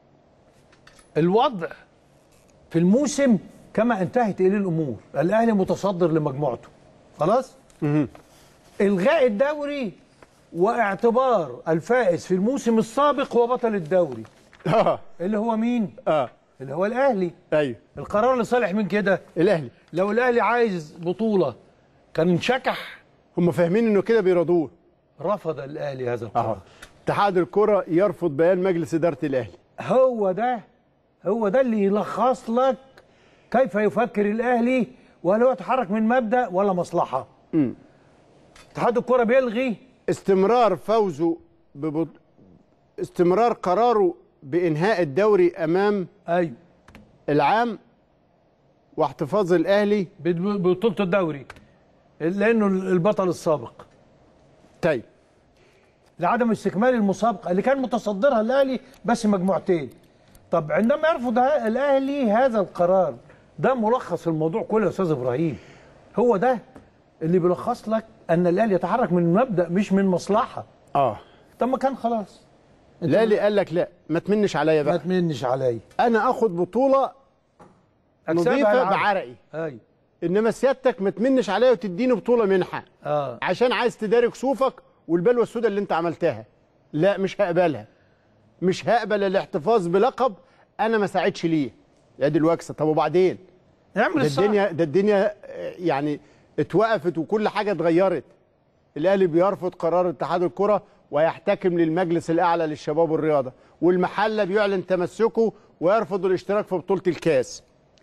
الوضع في الموسم كما انتهت اليه الامور الاهلي متصدر لمجموعته خلاص الغاء الدوري واعتبار الفائز في الموسم السابق هو بطل الدوري اه اللي هو مين اه اللي هو الاهلي ايوه القرار اللي صالح من كده الاهلي لو الاهلي عايز بطوله كان انشكح هم فاهمين انه كده بيرضوه رفض الاهلي هذا اه القرار اتحاد الكره يرفض بيان مجلس اداره الاهلي هو ده هو ده اللي يلخص لك كيف يفكر الاهلي وهل هو يتحرك من مبدا ولا مصلحه اتحاد الكره بيلغي استمرار فوزه ببط... استمرار قراره بانهاء الدوري امام ايوه العام واحتفاظ الاهلي بد- ببطوله الدوري لانه البطل السابق طيب لعدم استكمال المسابقه اللي كان متصدرها الاهلي بس مجموعتين طب عندما يرفض ه- الاهلي هذا القرار ده ملخص الموضوع كله يا استاذ ابراهيم هو ده اللي بيلخص لك ان الاهلي يتحرك من مبدا مش من مصلحه اه طب ما كان خلاص أنت الاهلي قال لك لا ما تمنش عليا ما بقى تمنش عليا انا اخد بطوله أكسبها نظيفه العب. بعرقي ايوه انما سيادتك ما تمنش عليا وتديني بطوله منحه اه عشان عايز تدارك صوفك والبلوه السوداء اللي انت عملتها لا مش هقبلها مش هقبل الاحتفاظ بلقب انا ما ساعدش ليه يا دي الوكسه طب وبعدين اعمل ده الصح الدنيا ده الدنيا آه، يعني اتوقفت وكل حاجه اتغيرت الاهلي بيرفض قرار اتحاد الكره ويحتكم للمجلس الاعلى للشباب والرياضه والمحله بيعلن تمسكه ويرفض الاشتراك في بطوله الكاس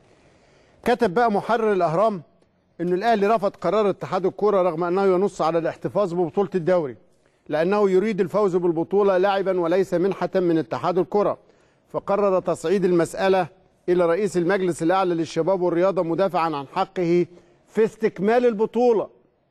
كتب بقى محرر الاهرام انه الاهلي رفض قرار اتحاد الكوره رغم انه ينص على الاحتفاظ ببطوله الدوري لانه يريد الفوز بالبطوله لاعبا وليس منحه من اتحاد الكره فقرر تصعيد المساله الى رئيس المجلس الاعلى للشباب والرياضه مدافعا عن حقه في استكمال البطوله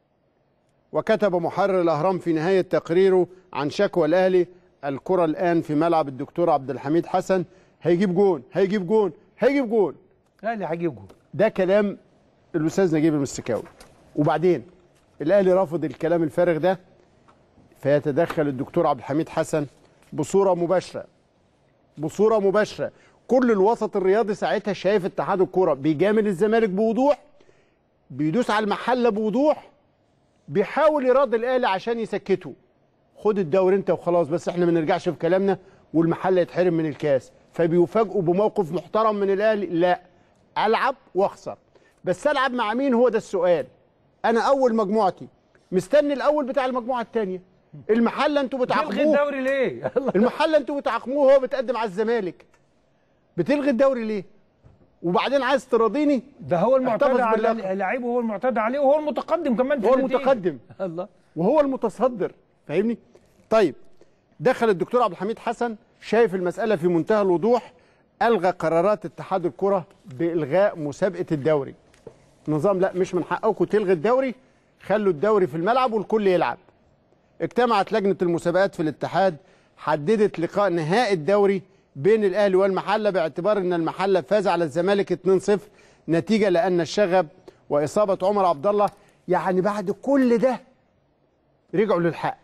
وكتب محرر الاهرام في نهايه تقريره عن شكوى الاهلي الكره الان في ملعب الدكتور عبد الحميد حسن هيجيب جون هيجيب جون هيجيب جون الاهلي هيجيب جول ده كلام الاستاذ نجيب المستكاوي وبعدين الاهلي رافض الكلام الفارغ ده فيتدخل الدكتور عبد الحميد حسن بصوره مباشره بصوره مباشره كل الوسط الرياضي ساعتها شايف اتحاد الكوره بيجامل الزمالك بوضوح بيدوس على المحله بوضوح بيحاول يراضي الاهلي عشان يسكته خد الدوري انت وخلاص بس احنا ما نرجعش في كلامنا والمحله يتحرم من الكاس فبيفاجئوا بموقف محترم من الاهلي لا العب واخسر بس العب مع مين هو ده السؤال انا اول مجموعتي مستني الاول بتاع المجموعه الثانيه المحله انتوا تلغي بتعاقبوه الدوري ليه؟ الله. المحله انتوا بتعاقبوه وهو بتقدم على الزمالك بتلغي الدوري ليه وبعدين عايز تراضيني ده هو المعتاد احتفظ على باللقب. اللعيب وهو المعتاد عليه وهو المتقدم كمان في هو النتيجة. المتقدم الله وهو المتصدر فاهمني طيب دخل الدكتور عبد الحميد حسن شايف المساله في منتهى الوضوح الغى قرارات اتحاد الكره بالغاء مسابقه الدوري نظام لا مش من حقكم تلغي الدوري خلوا الدوري في الملعب والكل يلعب اجتمعت لجنه المسابقات في الاتحاد حددت لقاء نهائي الدوري بين الاهلي والمحله باعتبار ان المحله فاز على الزمالك 2-0 نتيجه لان الشغب واصابه عمر عبد الله يعني بعد كل ده رجعوا للحق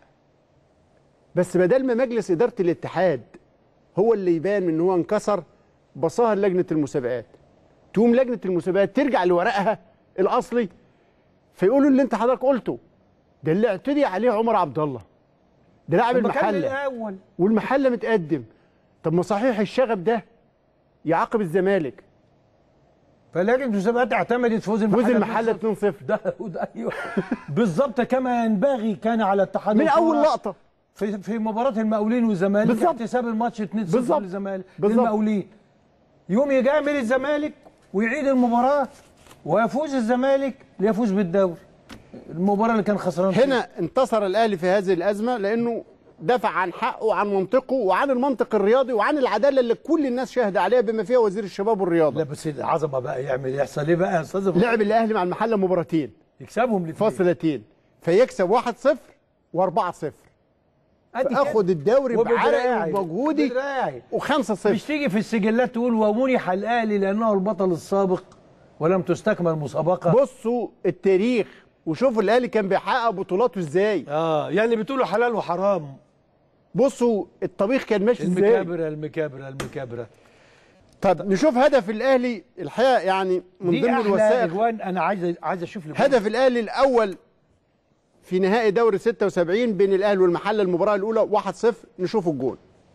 بس بدل ما مجلس اداره الاتحاد هو اللي يبان ان هو انكسر بصاها لجنه المسابقات تقوم لجنه المسابقات ترجع لورقها الاصلي فيقولوا اللي انت حضرتك قلته ده اللي اعتدي عليه عمر عبد الله ده لاعب طب ما كان المحله الاول والمحله متقدم طب ما صحيح الشغب ده يعاقب الزمالك فلجنه المسابقات اعتمدت فوز المحله فوز المحله 2-0. 2-0 ده ده ايوه بالظبط كما ينبغي كان على اتحاد من الكرة اول لقطه في في مباراه المقاولين والزمالك بالظبط. احتساب الماتش 2-0 بالظبط. للزمالك بالظبط. للمقاولين يوم يجامل الزمالك ويعيد المباراه ويفوز الزمالك ليفوز بالدوري المباراه اللي كان خسران فيها. هنا انتصر الاهلي في هذه الازمه لانه دافع عن حقه وعن منطقه وعن المنطق الرياضي وعن العداله اللي كل الناس شاهد عليها بما فيها وزير الشباب لا والرياضه بس العظمه بقى يعمل يحصل ايه بقى يا استاذ إبراهيم؟ لعب الاهلي مع المحله مباراتين يكسبهم الاثنين فاصلتين فيكسب 1-0 و4-0 أدي فاخد كده. الدوري بعرقي وبدراعي. ومجهودي بدراعي. و5-0 مش تيجي في السجلات تقول ومنح الاهلي لانه البطل السابق ولم تستكمل مسابقه بصوا التاريخ وشوفوا الاهلي كان بيحقق بطولاته ازاي اه يعني بتقولوا حلال وحرام بصوا الطبيخ كان ماشي ازاي المكابره المكابره المكابره طب نشوف هدف الاهلي الحقيقه يعني من دي ضمن احلى الوثائق اجوان انا عايز عايز اشوف لك هدف الاهلي الاول في نهائي دوري 76 بين الاهلي والمحله المباراه الاولى 1-0 نشوف الجول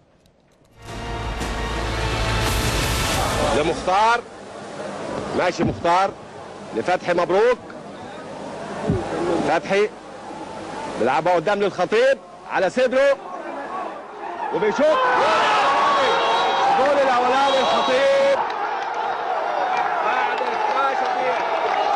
لمختار ماشي مختار لفتحي مبروك فتحي بيلعبها قدام للخطيب على صدره وبيشوط الجول الاولاني الخطيب بعد 12 دقيقه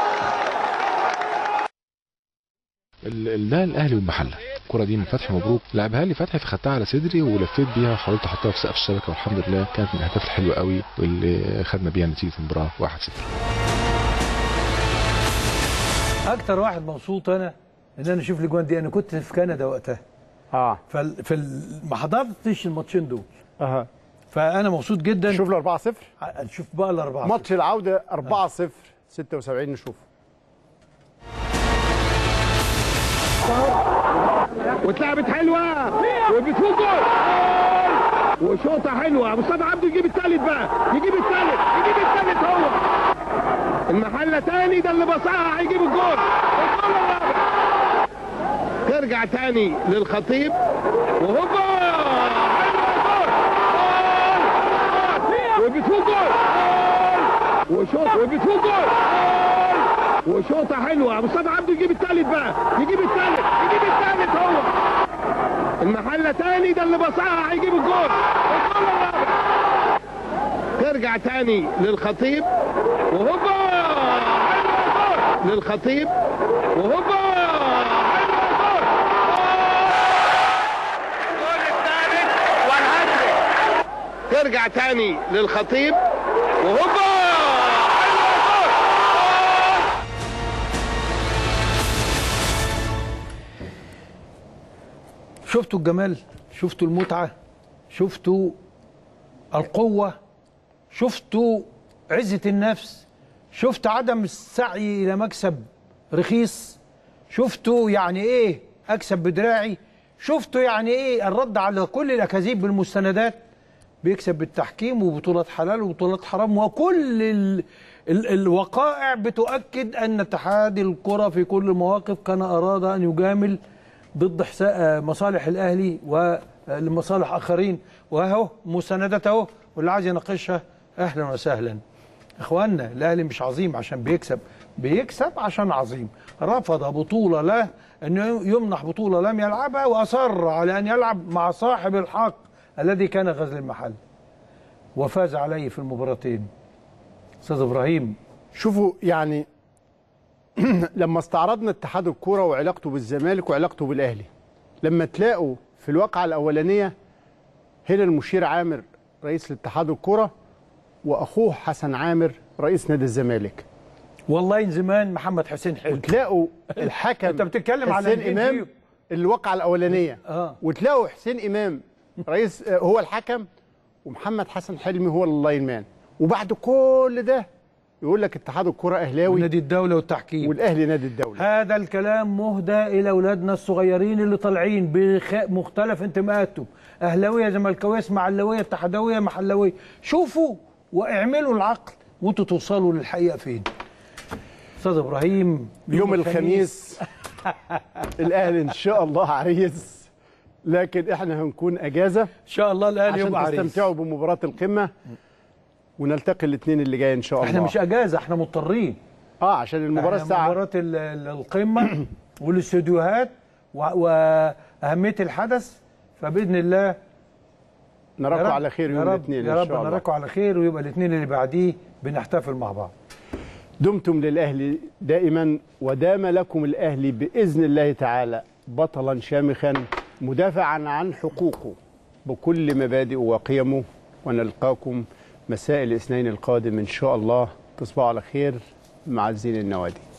ال- ال- ده الاهلي والمحله الكره دي من فتحي مبروك لعبها لي فتحي فخدتها على صدري ولفيت بيها وحاولت احطها في سقف الشبكه والحمد لله كانت من الاهداف الحلوه قوي واللي خدنا بيها نتيجه المباراه 1-0 اكتر واحد مبسوط انا ان انا اشوف الاجوان دي انا كنت في كندا وقتها اه فال... فال... ما حضرتش الماتشين دول اها فانا مبسوط جدا نشوف ال 4-0 نشوف بقى الاربعه ماتش العوده 4-0 76 نشوف واتلعبت حلوه وبتفوق جول وشوطه حلوه مصطفى عبده يجيب الثالث بقى يجيب الثالث يجيب الثالث هو المحله تاني ده اللي بصاها هيجيب الجول الجول الرابع ترجع تاني للخطيب وهوبا حلوه جول جول وبتفوق جول وشوط وبتفوق جول وشوطه حلوه مصطفى عبده يجيب الثالث بقى يجيب الثالث يجيب الثالث هو المحله تاني ده اللي بصاها هيجيب الجول الجول الرابع ترجع تاني للخطيب وهوبا حلوة جول. للخطيب وهوبا حلوة جول. الجول الثالث والهاتريك ترجع تاني للخطيب وهوبا حلوة جول. شفتوا الجمال شفتوا المتعة شفتوا القوة شفتوا عزة النفس شفت عدم السعي إلى مكسب رخيص شفتوا يعني إيه أكسب بدراعي شفتوا يعني إيه الرد على كل الأكاذيب بالمستندات بيكسب بالتحكيم وبطولات حلال وبطولات حرام وكل ال ال الوقائع بتؤكد أن اتحاد الكرة في كل المواقف كان أراد أن يجامل ضد حسا- مصالح الأهلي ولمصالح آخرين وأهو مستندات أهو واللي عايز يناقشها أهلا وسهلا إخواننا الأهلي مش عظيم عشان بيكسب بيكسب عشان عظيم رفض بطولة له أنه يمنح بطولة لم يلعبها وأصر على أن يلعب مع صاحب الحق الذي كان غزل المحل وفاز عليه في المباراتين أستاذ إبراهيم شوفوا يعني لما استعرضنا اتحاد الكوره وعلاقته بالزمالك وعلاقته بالاهلي لما تلاقوا في الواقعه الاولانيه هنا المشير عامر رئيس الاتحاد الكوره واخوه حسن عامر رئيس نادي الزمالك والله من زمان محمد حسين حلو وتلاقوا الحكم أنت بتتكلم على حسين مين امام فيهم؟ الواقعه الاولانيه آه. وتلاقوا حسين امام رئيس آه، هو الحكم ومحمد حسن حلمي هو اللاين مان وبعد كل ده يقول لك اتحاد الكوره اهلاوي نادي الدولة والتحكيم والاهلي نادي الدوله هذا الكلام مهدى الى اولادنا الصغيرين اللي طالعين بمختلف انتماءاتهم اهلاويه زملكاويه اسماعيلاويه اتحادويه محلويه شوفوا واعملوا العقل وانتوا توصلوا للحقيقه فين استاذ ابراهيم يوم الخميس الاهلي ان شاء الله عريس لكن احنا هنكون اجازه ان شاء الله الاهلي عشان يبقى عريس تستمتعوا بمباراه القمه ونلتقي الاثنين اللي جاي ان شاء الله احنا مش اجازه احنا مضطرين اه عشان المباراه إحنا الساعه مباراه ال- ال- القمه والاستوديوهات و- واهميه الحدث فباذن الله يا نراكم رب- على خير يا يوم رب الاثنين يا ان رب شاء الله نراكم على خير ويبقى الاثنين اللي بعديه بنحتفل مع بعض دمتم للاهلي دائما ودام لكم الاهلي باذن الله تعالى بطلا شامخا مدافعا عن حقوقه بكل مبادئه وقيمه ونلقاكم مساء الاثنين القادم ان شاء الله تصبحوا على خير مع الزين النوادي